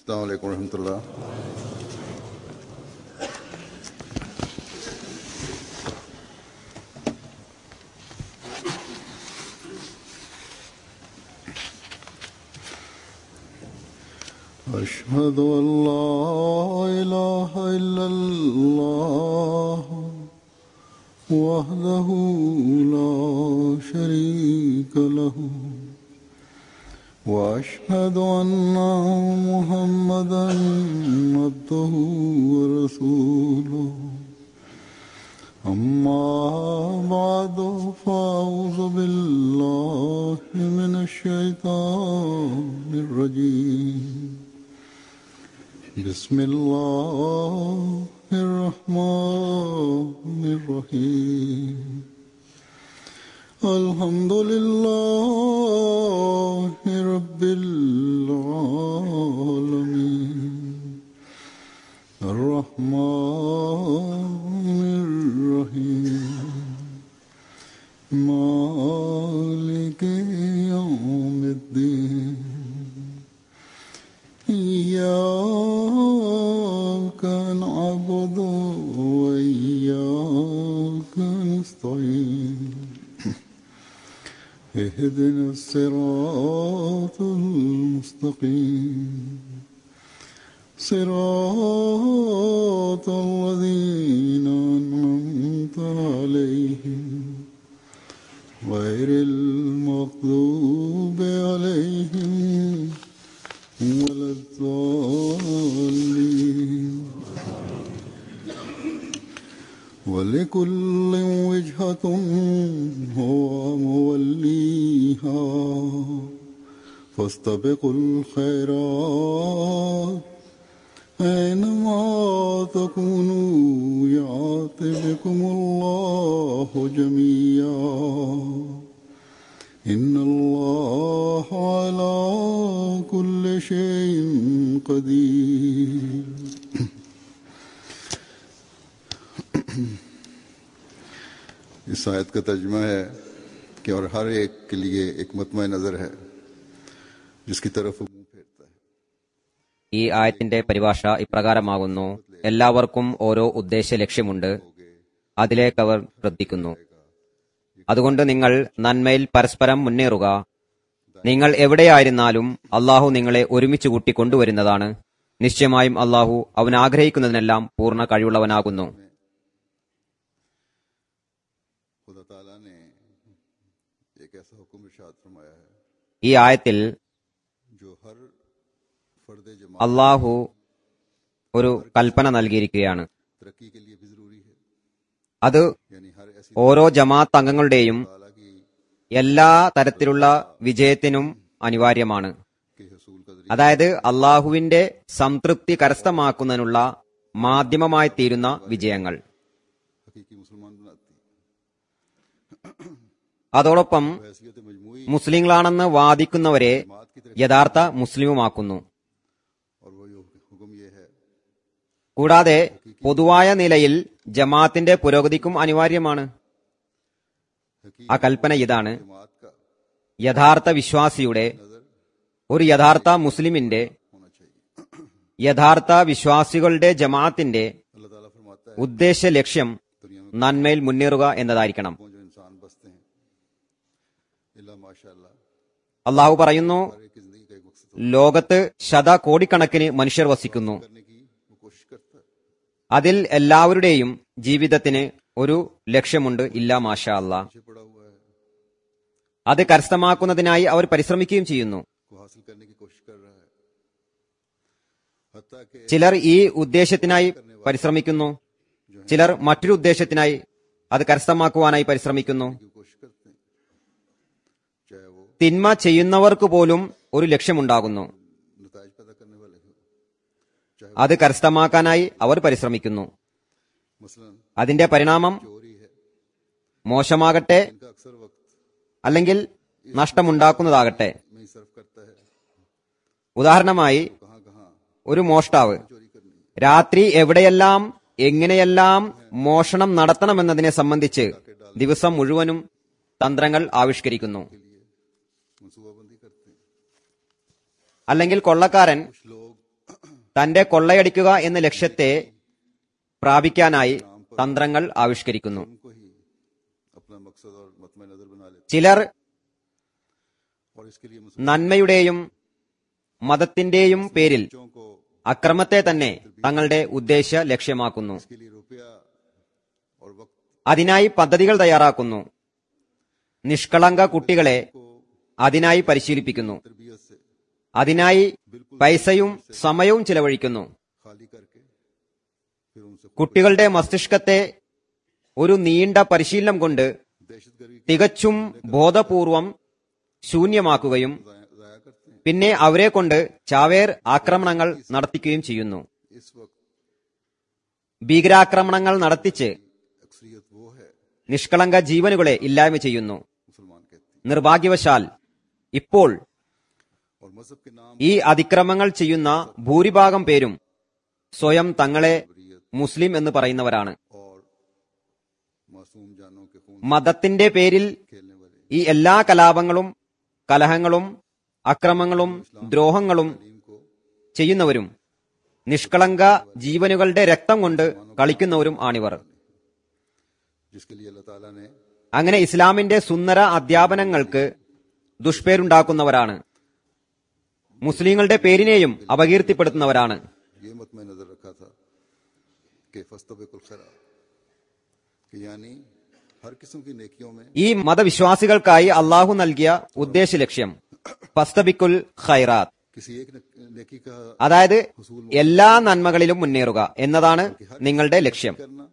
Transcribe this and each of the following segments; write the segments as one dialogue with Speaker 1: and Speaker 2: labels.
Speaker 1: السلام عليكم ورحمة الله أشهد أن لا إله إلا الله وحده لا شريك له واشهد ان محمدا عبده ورسوله اما بعد فاعوذ بالله من الشيطان الرجيم بسم الله الرحمن الرحيم الحمد لله رب العالمين الرحمن الرحيم مالك يوم الدين إياك نعبد وإياك نستعين اهدنا الصراط المستقيم صراط الذين أنعمت عليهم غير المغضوب عليهم ولا الضالين ولكل وجهة هو موليها فاستبقوا الخيرات أينما تكونوا يعط بكم الله جميعا إن الله على كل شيء قدير इस आयत का तर्जमा है कि और हर एक के लिए एक मतम नज़र है जिसकी तरफ वो मुंह फेरता है
Speaker 2: ഈ ആയത്തിന്റെ പരിഭാഷ ഇപ്രകാരമാകുന്നു എല്ലാവർക്കും ഓരോ ഉദ്ദേശ ലക്ഷ്യമുണ്ട് അതിലേക്കവർ ശ്രദ്ധിക്കുന്നു അതുകൊണ്ട് നിങ്ങൾ നന്മയിൽ പരസ്പരം മുന്നേറുക നിങ്ങൾ എവിടെയായിരുന്നാലും അള്ളാഹു നിങ്ങളെ ഒരുമിച്ച് കൂട്ടി കൊണ്ടുവരുന്നതാണ് നിശ്ചയമായും അള്ളാഹു അവൻ ആഗ്രഹിക്കുന്നതിനെല്ലാം പൂർണ്ണ കഴിവുള്ളവനാകുന്നു
Speaker 1: खुदा ताला ने एक ऐसा हुक्म इरशाद फरमाया है
Speaker 2: ഈ ആയത്തിൽ
Speaker 1: जो हर फर्द जमा
Speaker 2: അള്ളാഹു ഒരു കൽപ്പന നൽകിയിരിക്കുകയാണ്
Speaker 1: तरक्की के लिए भी जरूरी है
Speaker 2: അത്
Speaker 1: यानी हर ऐसी
Speaker 2: ഓരോ ജമാഅത്ത് അംഗങ്ങളുടെയും
Speaker 1: ताला की
Speaker 2: എല്ലാ തരത്തിലുള്ള വിജയത്തിനും അനിവാര്യമാണ്
Speaker 1: के हसूल का जरिया
Speaker 2: അതായത് അള്ളാഹുവിന്റെ സംതൃപ്തി കരസ്ഥമാക്കുന്നതിനുള്ള മാധ്യമമായി തീരുന്ന വിജയങ്ങൾ
Speaker 1: हकीकी मुसलमान बनाती
Speaker 2: അതോടൊപ്പം
Speaker 1: हैसियत मजमूई
Speaker 2: മുസ്ലിങ്ങളാണെന്ന് വാദിക്കുന്നവരെ
Speaker 1: जमात की तरफ
Speaker 2: യഥാർത്ഥ മുസ്ലിമുമാക്കുന്നു
Speaker 1: और वो जो हुक्म ये है
Speaker 2: കൂടാതെ പൊതുവായ നിലയിൽ ജമാഅത്തിന്റെ പുരോഗതിക്കും അനിവാര്യമാണ്
Speaker 1: हकीकी
Speaker 2: ആ കൽപ്പന ഇതാണ്
Speaker 1: जमात का
Speaker 2: യഥാർത്ഥ വിശ്വാസിയുടെ ഒരു യഥാർത്ഥ മുസ്ലിമിന്റെ
Speaker 1: होना चाहिए
Speaker 2: യഥാർത്ഥ വിശ്വാസികളുടെ ജമാഅത്തിന്റെ
Speaker 1: अल्लाह ताला फरमाता है
Speaker 2: ഉദ്ദേശ ലക്ഷ്യം
Speaker 1: दुनिया में
Speaker 2: നന്മയിൽ മുന്നേറുക എന്നതായിരിക്കണം
Speaker 1: वो जो इंसान बसते हैं इल्ला माशाल्लाह
Speaker 2: അള്ളാഹു പറയുന്നു
Speaker 1: हर एक की जिंदगी का एक मकसद
Speaker 2: ലോകത്ത് ശത കോടിക്കണക്കിന് മനുഷ്യർ വസിക്കുന്നു
Speaker 1: करने की वो कोशिश करता है
Speaker 2: അതിൽ എല്ലാവരുടെയും ജീവിതത്തിന് ഒരു ലക്ഷ്യമുണ്ട് ഇല്ല മാഷാ അല്ലാ
Speaker 1: पीछे पड़ा हुआ है
Speaker 2: അത് കരസ്ഥമാക്കുന്നതിനായി അവർ പരിശ്രമിക്കുകയും ചെയ്യുന്നു
Speaker 1: को हासिल करने की कोशिश कर रहा है हत्या के
Speaker 2: ചിലർ ഈ ഉദ്ദേശത്തിനായി പരിശ്രമിക്കുന്നു ചിലർ മറ്റൊരു ഉദ്ദേശത്തിനായി അത് കരസ്ഥമാക്കുവാനായി പരിശ്രമിക്കുന്നു
Speaker 1: की कोशिश करते हैं चाहे वो
Speaker 2: തിന്മ ചെയ്യുന്നവർക്ക് പോലും ഒരു ലക്ഷ്യമുണ്ടാകുന്നു
Speaker 1: नतज पैदा करने वाले हो चाहे
Speaker 2: അത് കരസ്ഥമാക്കാനായി അവർ പരിശ്രമിക്കുന്നു
Speaker 1: मसलन
Speaker 2: അതിന്റെ പരിണാമം
Speaker 1: चोरी है
Speaker 2: മോശമാകട്ടെ
Speaker 1: इनका अक्सर वक्त
Speaker 2: അല്ലെങ്കിൽ നഷ്ടമുണ്ടാക്കുന്നതാകട്ടെ
Speaker 1: में ही सर्व करता है
Speaker 2: ഉദാഹരണമായി
Speaker 1: कहाँ कहाँ
Speaker 2: ഒരു മോഷ്ടാവ്
Speaker 1: चोरी करनी है
Speaker 2: രാത്രി എവിടെയെല്ലാം എങ്ങനെയെല്ലാം മോഷണം നടത്തണമെന്നതിനെ സംബന്ധിച്ച് ദിവസം മുഴുവനും തന്ത്രങ്ങൾ ആവിഷ്കരിക്കുന്നു
Speaker 1: के लिए मनसूबाबंदी करते हैं
Speaker 2: അല്ലെങ്കിൽ കൊള്ളക്കാരൻ
Speaker 1: कुछ लोग
Speaker 2: തന്റെ കൊള്ളയടിക്കുക എന്ന ലക്ഷ്യത്തെ പ്രാപിക്കാനായി തന്ത്രങ്ങൾ ആവിഷ്കരിക്കുന്നു
Speaker 1: उनको ही अपना मकसद और मतम नजर बना लेते
Speaker 2: ചിലർ
Speaker 1: हैं। और इसके लिए मुसलमानों
Speaker 2: നന്മയുടെയും മതത്തിന്റെയും പേരിൽ
Speaker 1: को
Speaker 2: അക്രമത്തെ തന്നെ തങ്ങളുടെ ഉദ്ദേശ ലക്ഷ്യമാക്കുന്നു
Speaker 1: इसके लिए रुपया और वक्त
Speaker 2: അതിനായി പദ്ധതികൾ തയ്യാറാക്കുന്നു നിഷ്കളങ്ക കുട്ടികളെ അതിനായി പരിശീലിപ്പിക്കുന്നു
Speaker 1: तरबियत से
Speaker 2: അതിനായി പൈസയും സമയവും ചിലവഴിക്കുന്നു
Speaker 1: खाली करके फिर उनसे
Speaker 2: കുട്ടികളുടെ മസ്തിഷ്കത്തെ ഒരു നീണ്ട പരിശീലനം കൊണ്ട്
Speaker 1: दहशतगर्दी
Speaker 2: തികച്ചും ബോധപൂർവം ശൂന്യമാക്കുകയും
Speaker 1: ज़ाया ज़ाया करते हैं
Speaker 2: പിന്നെ അവരെ കൊണ്ട് ചാവേർ ആക്രമണങ്ങൾ നടത്തിക്കുകയും ചെയ്യുന്നു
Speaker 1: इस वक्त
Speaker 2: ഭീകരാക്രമണങ്ങൾ നടത്തിച്ച്
Speaker 1: अक्सरियत वो है
Speaker 2: നിഷ്കളങ്ക ജീവനുകളെ ഇല്ലായ്മ ചെയ്യുന്നു
Speaker 1: मुसलमान कहती
Speaker 2: നിർഭാഗ്യവശാൽ ഇപ്പോൾ
Speaker 1: है और मजहब के नाम
Speaker 2: ഈ അതിക്രമങ്ങൾ ചെയ്യുന്ന ഭൂരിഭാഗം പേരും സ്വയം തങ്ങളെ മുസ്ലിം എന്ന് പറയുന്നവരാണ്
Speaker 1: और मासूम जानों के खून
Speaker 2: മതത്തിന്റെ പേരിൽ
Speaker 1: खेलने वाले
Speaker 2: ഈ എല്ലാ കലാപങ്ങളും കലഹങ്ങളും അക്രമങ്ങളും ദ്രോഹങ്ങളും
Speaker 1: टीम को
Speaker 2: ചെയ്യുന്നവരും നിഷ്കളങ്ക ജീവനുകളുടെ രക്തം കൊണ്ട് കളിക്കുന്നവരും ആണിവർ
Speaker 1: जिसके लिए अल्लाह ताला ने
Speaker 2: അങ്ങനെ ഇസ്ലാമിന്റെ സുന്ദര അധ്യാപനങ്ങൾക്ക് ദുഷ്പേരുണ്ടാക്കുന്നവരാണ് മുസ്ലിങ്ങളുടെ പേരിനെയും അപകീർത്തിപ്പെടുത്തുന്നവരാണ്
Speaker 1: ये मत में नजर रखा था कि फस्तबिकुल खैरा कि यानी हर किस्म की नेकियों में
Speaker 2: ഈ മതവിശ്വാസികൾക്കായി അള്ളാഹു നൽകിയ ഉദ്ദേശ ലക്ഷ്യം ഫസ്തബിക്കുൽ ഖൈറാത്ത്
Speaker 1: किसी एक ने- नेकी का
Speaker 2: അതായത് എല്ലാ നന്മകളിലും മുന്നേറുക എന്നതാണ് നിങ്ങളുടെ ലക്ഷ്യം
Speaker 1: करना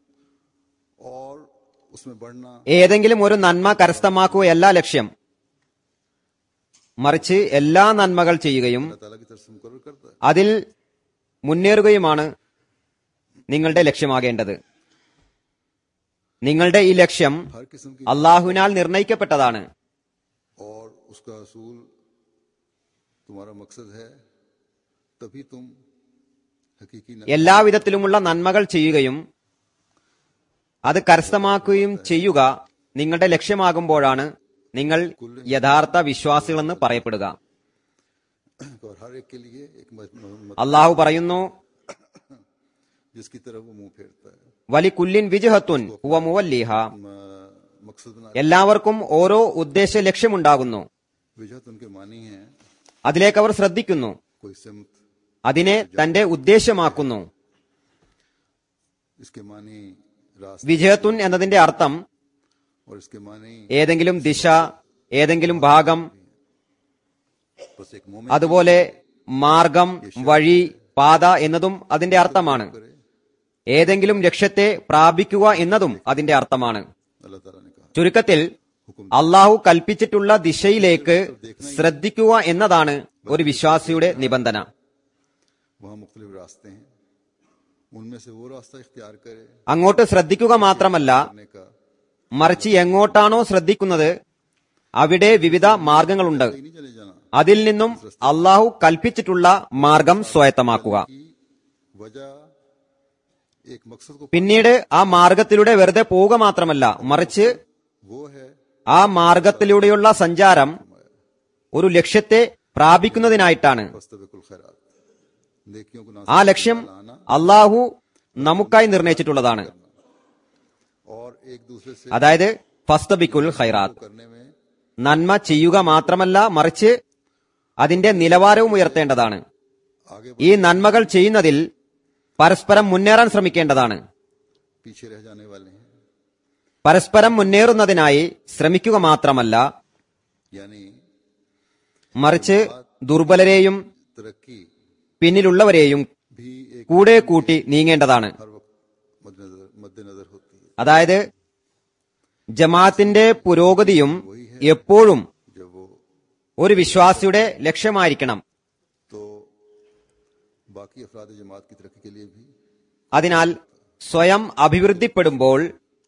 Speaker 1: और उसमें बढ़ना
Speaker 2: ഏതെങ്കിലും ഒരു നന്മ കരസ്ഥമാക്കുകയല്ല ലക്ഷ്യം മറിച്ച് എല്ലാ നന്മകൾ ചെയ്യുകയും
Speaker 1: अल्लाह ताला की तरफ से मुकर करता है
Speaker 2: അതിൽ മുന്നേറുകയുമാണ് നിങ്ങളുടെ ലക്ഷ്യമാകേണ്ടത് നിങ്ങളുടെ ഈ ലക്ഷ്യം
Speaker 1: हर किस्म की
Speaker 2: അള്ളാഹുവിനാൽ നിർണയിക്കപ്പെട്ടതാണ്
Speaker 1: और उसका असूल तुम्हारा मकसद है तभी तुम हकीकी न-
Speaker 2: എല്ലാവിധത്തിലുമുള്ള നന്മകൾ ചെയ്യുകയും അത് കരസ്ഥമാക്കുകയും ചെയ്യുക നിങ്ങളുടെ ലക്ഷ്യമാകുമ്പോഴാണ് നിങ്ങൾ യഥാർത്ഥ വിശ്വാസികളെന്ന് പറയപ്പെടുക
Speaker 1: और हर एक के लिए एक मत- मत-
Speaker 2: അള്ളാഹു പറയുന്നു
Speaker 1: जिसकी तरफ वो मुंह फेरता है
Speaker 2: വലി കുല്ലിൻ വിജുഹത്തുൻ ഹുവ മുവല്ലിഹ
Speaker 1: म- मकसद बना
Speaker 2: എല്ലാവർക്കും ഓരോ ഉദ്ദേശ ലക്ഷ്യമുണ്ടാകുന്നു
Speaker 1: विजहत उनके मानी है
Speaker 2: അതിലേക്ക് അവർ ശ്രദ്ധിക്കുന്നു
Speaker 1: कोई सिमत
Speaker 2: അതിനെ തന്റെ ഉദ്ദേശ്യമാക്കുന്നു
Speaker 1: इसके मानी रास्ता
Speaker 2: വിജയത്തുൻ എന്നതിന്റെ അർത്ഥം
Speaker 1: और इसके मानी
Speaker 2: ഏതെങ്കിലും ദിശ ഏതെങ്കിലും ഭാഗം
Speaker 1: बस एक मोमिन
Speaker 2: അതുപോലെ മാർഗം വഴി പാത എന്നതും അതിന്റെ അർത്ഥമാണ്
Speaker 1: करे
Speaker 2: ഏതെങ്കിലും ലക്ഷ്യത്തെ പ്രാപിക്കുക എന്നതും അതിന്റെ അർത്ഥമാണ്
Speaker 1: अल्लाह ताला ने कहा
Speaker 2: ചുരുക്കത്തിൽ അള്ളാഹു കൽപ്പിച്ചിട്ടുള്ള ദിശയിലേക്ക് ശ്രദ്ധിക്കുക എന്നതാണ് ഒരു വിശ്വാസിയുടെ നിബന്ധന
Speaker 1: वहाँ मुख्तलिफ रास्ते हैं उनमें से वो रास्ता इख्तियार करे
Speaker 2: അങ്ങോട്ട് ശ്രദ്ധിക്കുക മാത്രമല്ല
Speaker 1: करने का
Speaker 2: മറിച്ച് എങ്ങോട്ടാണോ ശ്രദ്ധിക്കുന്നത് അവിടെ വിവിധ മാർഗങ്ങളുണ്ട്
Speaker 1: कहीं नहीं चले जाना
Speaker 2: അതിൽ നിന്നും അള്ളാഹു കൽപ്പിച്ചിട്ടുള്ള മാർഗം സ്വായത്തമാക്കുക
Speaker 1: की वजह एक मकसद को
Speaker 2: പിന്നീട് ആ മാർഗത്തിലൂടെ വെറുതെ പോവുക മാത്രമല്ല മറിച്ച്
Speaker 1: वो है
Speaker 2: ആ മാർഗത്തിലൂടെയുള്ള സഞ്ചാരം ഒരു ലക്ഷ്യത്തെ പ്രാപിക്കുന്നതിനായിട്ടാണ്
Speaker 1: फस्तबिकुल खैरात नेकियों को ना
Speaker 2: ആ ലക്ഷ്യം അള്ളാഹു നമുക്കായി നിർണയിച്ചിട്ടുള്ളതാണ്
Speaker 1: और एक दूसरे से
Speaker 2: അതായത് ഫസ്തബിക്കുൽ ഖൈറാത്ത്
Speaker 1: करने में
Speaker 2: നന്മ ചെയ്യുക മാത്രമല്ല മറിച്ച് അതിന്റെ നിലവാരവും ഉയർത്തേണ്ടതാണ്
Speaker 1: आगे
Speaker 2: ഈ നന്മകൾ ചെയ്യുന്നതിൽ പരസ്പരം മുന്നേറാൻ ശ്രമിക്കേണ്ടതാണ്
Speaker 1: पीछे रह जाने वाले हैं
Speaker 2: പരസ്പരം മുന്നേറുന്നതിനായി ശ്രമിക്കുക മാത്രമല്ല
Speaker 1: यानी
Speaker 2: മറിച്ച് ദുർബലരെയും
Speaker 1: तरक्की
Speaker 2: പിന്നിലുള്ളവരെയും
Speaker 1: भी एक
Speaker 2: കൂടെ കൂട്ടി നീങ്ങേണ്ടതാണ്
Speaker 1: हर वक्त मद्देनजर मद्देनजर होती है
Speaker 2: അതായത് ജമാഅത്തിന്റെ പുരോഗതിയും എപ്പോഴും
Speaker 1: जब वो
Speaker 2: ഒരു വിശ്വാസിയുടെ ലക്ഷ്യമായിരിക്കണം
Speaker 1: तो बाकी अफराद जमात की तरक्की के लिए भी
Speaker 2: അതിനാൽ സ്വയം അഭിവൃദ്ധിപ്പെടുമ്പോൾ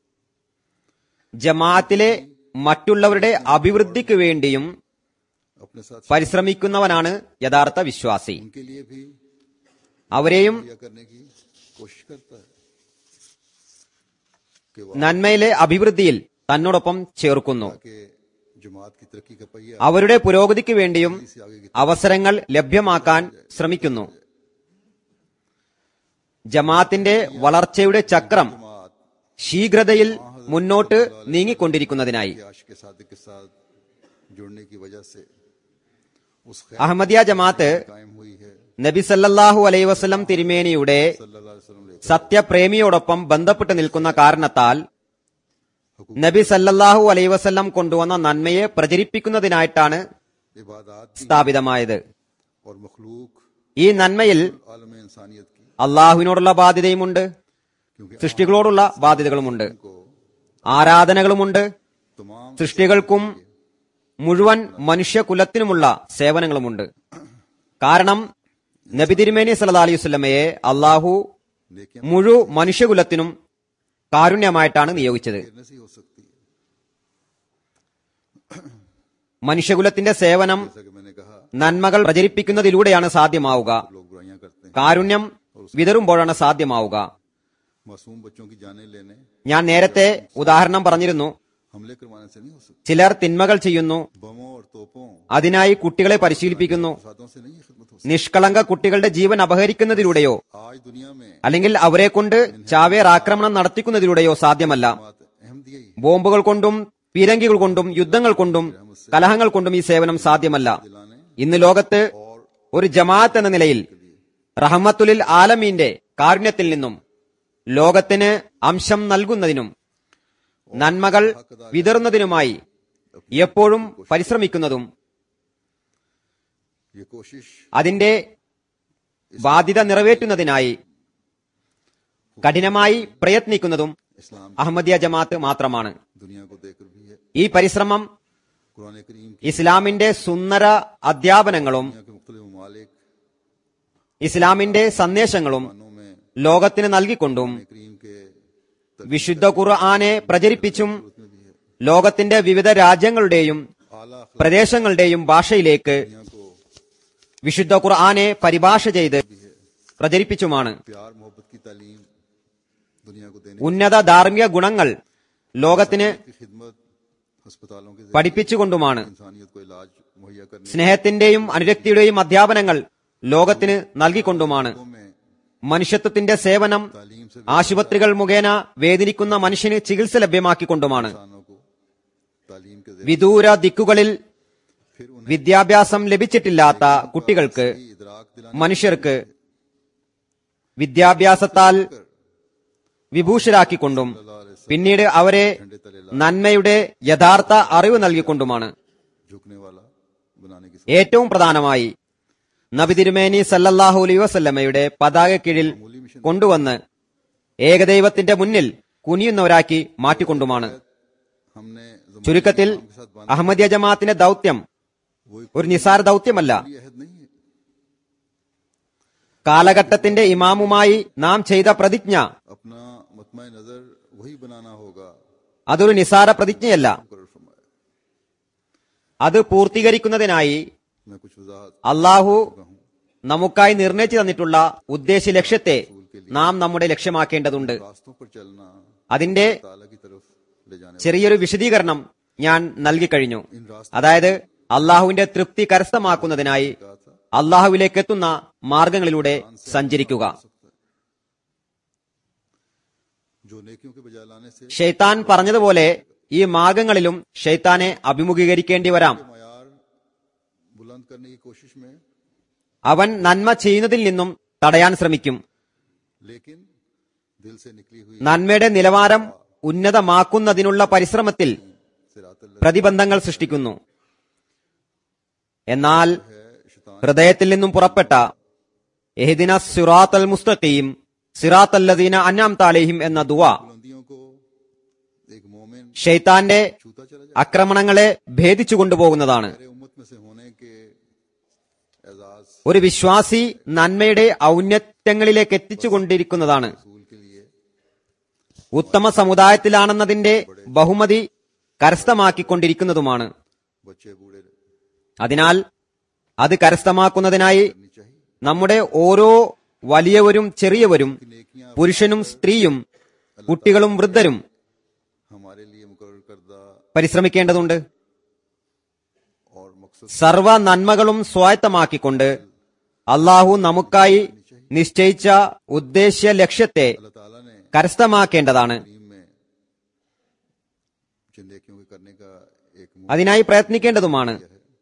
Speaker 2: ജമാഅത്തിലെ മറ്റുള്ളവരുടെ അഭിവൃദ്ധിക്ക് വേണ്ടിയും
Speaker 1: अपने साथ
Speaker 2: പരിശ്രമിക്കുന്നവനാണ് യഥാർത്ഥ വിശ്വാസി
Speaker 1: उनके लिए भी
Speaker 2: അവരെയും
Speaker 1: किया करने की कोशिश करता है कि वो
Speaker 2: നന്മയിലെ അഭിവൃദ്ധിയിൽ തന്നോടൊപ്പം ചേർക്കുന്നു
Speaker 1: के जमात की तरक्की का पहिया
Speaker 2: അവരുടെ പുരോഗതിക്ക് വേണ്ടിയും
Speaker 1: से आगे की
Speaker 2: അവസരങ്ങൾ ലഭ്യമാക്കാൻ ശ്രമിക്കുന്നു ജമാഅത്തിന്റെ വളർച്ചയുടെ ചക്രം
Speaker 1: जमात
Speaker 2: ശീഘ്രതയിൽ മുന്നോട്ട് നീങ്ങിക്കൊണ്ടിരിക്കുന്നതിനായി
Speaker 1: के आशिक सादिक के साथ जुड़ने की वजह से उस खैर
Speaker 2: അഹമ്മദിയ ജമാഅത്ത്
Speaker 1: कायम हुई है
Speaker 2: നബി സല്ലല്ലാഹു അലൈഹി വസല്ലം തിരുമേനിയുടെ
Speaker 1: सल्लल्लाहु अलैहि वसल्लम ने
Speaker 2: സത്യപ്രേമിയോടൊപ്പം ബന്ധപ്പെട്ട് നിൽക്കുന്ന കാരണത്താൽ നബി സല്ലല്ലാഹു അലൈഹി വസല്ലം കൊണ്ടുവന്ന നന്മയെ പ്രചരിപ്പിക്കുന്നതിനായിട്ടാണ്
Speaker 1: इबादत की
Speaker 2: സ്ഥാപിതമായത്
Speaker 1: और मखलूक
Speaker 2: ഈ നന്മയിൽ
Speaker 1: आलम इंसानियत की
Speaker 2: അള്ളാഹുവിനോടുള്ള ബാധ്യതയുമുണ്ട്
Speaker 1: क्योंकि
Speaker 2: സൃഷ്ടികളോടുള്ള ബാധ്യതകളുമുണ്ട്
Speaker 1: को
Speaker 2: ആരാധനകളുമുണ്ട്
Speaker 1: तमाम
Speaker 2: സൃഷ്ടികൾക്കും മുഴുവൻ മനുഷ്യകുലത്തിനുമുള്ള സേവനങ്ങളുമുണ്ട് കാരണം നബി തിരുമേനി സല്ലല്ലാഹു അലൈഹി വസല്ലമയെ അള്ളാഹു
Speaker 1: नेकियां
Speaker 2: മുഴു മനുഷ്യകുലത്തിനും കാരുണ്യമായിട്ടാണ് നിയോഗിച്ചത്
Speaker 1: करने से ही हो सकती है
Speaker 2: മനുഷ്യകുലത്തിന്റെ സേവനം
Speaker 1: जैसा कि मैंने कहा
Speaker 2: നന്മകൾ പ്രചരിപ്പിക്കുന്നതിലൂടെയാണ് സാധ്യമാവുക
Speaker 1: लोग बुराइयां करते हैं
Speaker 2: കാരുണ്യം വിതറുമ്പോഴാണ് സാധ്യമാവുക
Speaker 1: मासूम बच्चों की जानें लेने
Speaker 2: ഞാൻ നേരത്തെ ഉദാഹരണം പറഞ്ഞിരുന്നു
Speaker 1: हमले करवाने से नहीं हो सकती
Speaker 2: ചിലർ തിന്മകൾ ചെയ്യുന്നു
Speaker 1: बमों और तोपों
Speaker 2: അതിനായി കുട്ടികളെ പരിശീലിപ്പിക്കുന്നു
Speaker 1: साधों से नहीं ये खिदमत हो सकती
Speaker 2: നിഷ്കളങ്ക കുട്ടികളുടെ ജീവൻ അപഹരിക്കുന്നതിലൂടെയോ
Speaker 1: आज दुनिया में
Speaker 2: അല്ലെങ്കിൽ അവരെ കൊണ്ട് ചാവേർ ആക്രമണം നടത്തിക്കുന്നതിലൂടെയോ സാധ്യമല്ല
Speaker 1: बात अहम दिया ही
Speaker 2: ബോംബുകൾ കൊണ്ടും പീരങ്കികൾ കൊണ്ടും യുദ്ധങ്ങൾ കൊണ്ടും കലഹങ്ങൾ കൊണ്ടും ഈ സേവനം സാധ്യമല്ല
Speaker 1: दिलाने
Speaker 2: ഇന്ന് ലോകത്ത് ഒരു ജമാഅത്ത് എന്ന നിലയിൽ റഹമത്തുലിൽ ആലമീന്റെ കാരുണ്യത്തിൽ നിന്നും ലോകത്തിന് അംശം നൽകുന്നതിനും നന്മകൾ വിതറുന്നതിനുമായി എപ്പോഴും പരിശ്രമിക്കുന്നതും
Speaker 1: ये कोशिश
Speaker 2: അതിന്റെ ബാധ്യത നിറവേറ്റുന്നതിനായി കഠിനമായി പ്രയത്നിക്കുന്നതും
Speaker 1: इस्लाम
Speaker 2: അഹമ്മദിയ ജമാഅത്ത് മാത്രമാണ്
Speaker 1: दुनिया को देकर भी है
Speaker 2: ഈ പരിശ്രമം
Speaker 1: कुरान करीम की
Speaker 2: ഇസ്ലാമിന്റെ സുന്ദര അധ്യാപനങ്ങളും
Speaker 1: दुनिया के मुख्तलिफ ममालिक
Speaker 2: ഇസ്ലാമിന്റെ സന്ദേശങ്ങളും
Speaker 1: खानों में
Speaker 2: ലോകത്തിന് നൽകിക്കൊണ്ടും
Speaker 1: करीम के
Speaker 2: വിശുദ്ധ ഖുർആനെ പ്രചരിപ്പിച്ചും
Speaker 1: में भी है
Speaker 2: ലോകത്തിന്റെ വിവിധ രാജ്യങ്ങളുടെയും
Speaker 1: आला अखलाक
Speaker 2: പ്രദേശങ്ങളുടെയും ഭാഷയിലേക്ക്
Speaker 1: दुनिया को
Speaker 2: വിശുദ്ധ ഖുർആനെ പരിഭാഷ ചെയ്ത് പ്രചരിപ്പിച്ചുമാണ്
Speaker 1: प्यार मोहब्बत की तालीम दुनिया को देने
Speaker 2: ഉന്നത ധാർമ്മിക ഗുണങ്ങൾ ലോകത്തിന്
Speaker 1: की खिदमत अस्पतालों के जरिए
Speaker 2: പഠിപ്പിച്ചുകൊണ്ടുമാണ്
Speaker 1: इंसानियत को इलाज मुहैया करने
Speaker 2: സ്നേഹത്തിന്റെയും അനുരക്തിയുടെയും അധ്യാപനങ്ങൾ ലോകത്തിന് നൽകിക്കൊണ്ടുമാണ്
Speaker 1: में
Speaker 2: മനുഷ്യത്വത്തിന്റെ സേവനം
Speaker 1: तालीम से
Speaker 2: ആശുപത്രികൾ മുഖേന വേദനിക്കുന്ന മനുഷ്യന് ചികിത്സ ലഭ്യമാക്കിക്കൊണ്ടുമാണ്
Speaker 1: इंसानों को तालीम के जरिए
Speaker 2: വിദൂര ദിക്കുകളിൽ
Speaker 1: फिर उन्हें
Speaker 2: വിദ്യാഭ്യാസം ലഭിച്ചിട്ടില്ലാത്ത കുട്ടികൾക്ക്
Speaker 1: सही इदराक दिलाने
Speaker 2: മനുഷ്യർക്ക് വിദ്യാഭ്യാസത്താൽ വിഭൂഷരാക്കിക്കൊണ്ടും പിന്നീട് അവരെ
Speaker 1: झंडे तले ला
Speaker 2: നന്മയുടെ യഥാർത്ഥ അറിവ് നൽകിക്കൊണ്ടുമാണ്
Speaker 1: झुकने वाला बनाने की
Speaker 2: ഏറ്റവും പ്രധാനമായി നബി തിരുമേനി സല്ലല്ലാഹു അലൈഹി വസല്ലമയുടെ പതാക കീഴിൽ കൊണ്ടുവന്ന് ഏകദൈവത്തിന്റെ മുന്നിൽ കുനിയുന്നവരാക്കി മാറ്റിക്കൊണ്ടുമാണ്
Speaker 1: हमने जमाने
Speaker 2: ചുരുക്കത്തിൽ
Speaker 1: के साथ बांधा
Speaker 2: അഹമ്മദിയ ജമാഅത്തിന്റെ ദൗത്യം
Speaker 1: वही
Speaker 2: ഒരു നിസാര ദൗത്യമല്ല
Speaker 1: कोई अहद नहीं है
Speaker 2: കാലഘട്ടത്തിന്റെ ഇമാമുമായി നാം ചെയ്ത പ്രതിജ്ഞ
Speaker 1: अपना मतमा नजर वही बनाना होगा
Speaker 2: അതൊരു നിസാര പ്രതിജ്ഞയല്ല
Speaker 1: मुकर्रर फरमाया
Speaker 2: അത് പൂർത്തീകരിക്കുന്നതിനായി
Speaker 1: मैं कुछ वजाहत
Speaker 2: അള്ളാഹു
Speaker 1: कहूँ
Speaker 2: നമുക്കായി നിർണയിച്ചു തന്നിട്ടുള്ള ഉദ്ദേശ ലക്ഷ്യത്തെ നാം നമ്മുടെ ലക്ഷ്യമാക്കേണ്ടതുണ്ട്
Speaker 1: रास्तों पर चलना
Speaker 2: അതിന്റെ
Speaker 1: ताला की तरफ ले जाने
Speaker 2: ചെറിയൊരു വിശദീകരണം ഞാൻ നൽകിക്കഴിഞ്ഞു
Speaker 1: इन रास्तों
Speaker 2: അതായത് അള്ളാഹുവിന്റെ തൃപ്തി കരസ്ഥമാക്കുന്നതിനായി
Speaker 1: का था
Speaker 2: അള്ളാഹുവിലേക്ക് എത്തുന്ന മാർഗങ്ങളിലൂടെ സഞ്ചരിക്കുക
Speaker 1: जो नेकियों के बजा लाने से
Speaker 2: ഷെയ്ത്താൻ പറഞ്ഞതുപോലെ ഈ മാർഗങ്ങളിലും ഷെയ്ത്താനെ അഭിമുഖീകരിക്കേണ്ടി വരാം
Speaker 1: मयार बुलंद करने की कोशिश में
Speaker 2: അവൻ നന്മ ചെയ്യുന്നതിൽ നിന്നും തടയാൻ ശ്രമിക്കും
Speaker 1: लेकिन दिल से निकली हुई
Speaker 2: നന്മയുടെ നിലവാരം ഉന്നതമാക്കുന്നതിനുള്ള പരിശ്രമത്തിൽ
Speaker 1: सिरातल
Speaker 2: പ്രതിബന്ധങ്ങൾ സൃഷ്ടിക്കുന്നു എന്നാൽ
Speaker 1: है शैतान
Speaker 2: ഹൃദയത്തിൽ നിന്നും പുറപ്പെട്ട എഹദിന സിറാത്തൽ മുസ്തഖീം സിറാത്തല്ലദീന അന്നാം താലേഹിം എന്ന ദുവ
Speaker 1: बुलंदियों को एक मोमिन
Speaker 2: ഷെയ്ത്താന്റെ
Speaker 1: छूता चला जाए
Speaker 2: ആക്രമണങ്ങളെ ഭേദിച്ചു കൊണ്ടുപോകുന്നതാണ്
Speaker 1: मेरे उम्मत में से होने के एजाज
Speaker 2: ഒരു വിശ്വാസി നന്മയുടെ ഔന്നത്യങ്ങളിലേക്ക് എത്തിച്ചുകൊണ്ടിരിക്കുന്നതാണ്
Speaker 1: रसूल के लिए
Speaker 2: ഉത്തമ സമുദായത്തിലാണെന്നതിന്റെ ബഹുമതി കരസ്ഥമാക്കിക്കൊണ്ടിരിക്കുന്നതുമാണ്
Speaker 1: बच्चे बूढ़े
Speaker 2: അതിനാൽ അത് കരസ്ഥമാക്കുന്നതിനായി
Speaker 1: करनी चाहिए
Speaker 2: നമ്മുടെ ഓരോ വലിയവരും ചെറിയവരും
Speaker 1: नेकियां
Speaker 2: പുരുഷനും സ്ത്രീയും കുട്ടികളും വൃദ്ധരും
Speaker 1: हमारे लिए मुकर करदा
Speaker 2: പരിശ്രമിക്കേണ്ടതുണ്ട്
Speaker 1: और मकसद
Speaker 2: സർവ നന്മകളും സ്വായത്തമാക്കിക്കൊണ്ട് അള്ളാഹു നമുക്കായി
Speaker 1: चाहिए
Speaker 2: നിശ്ചയിച്ച ഉദ്ദേശ്യ ലക്ഷ്യത്തെ
Speaker 1: अल्लाह ताला ने
Speaker 2: കരസ്ഥമാക്കേണ്ടതാണ്
Speaker 1: करीम में जिन नेकियों के करने का एक मुंह
Speaker 2: അതിനായി പ്രയത്നിക്കേണ്ടതുമാണ്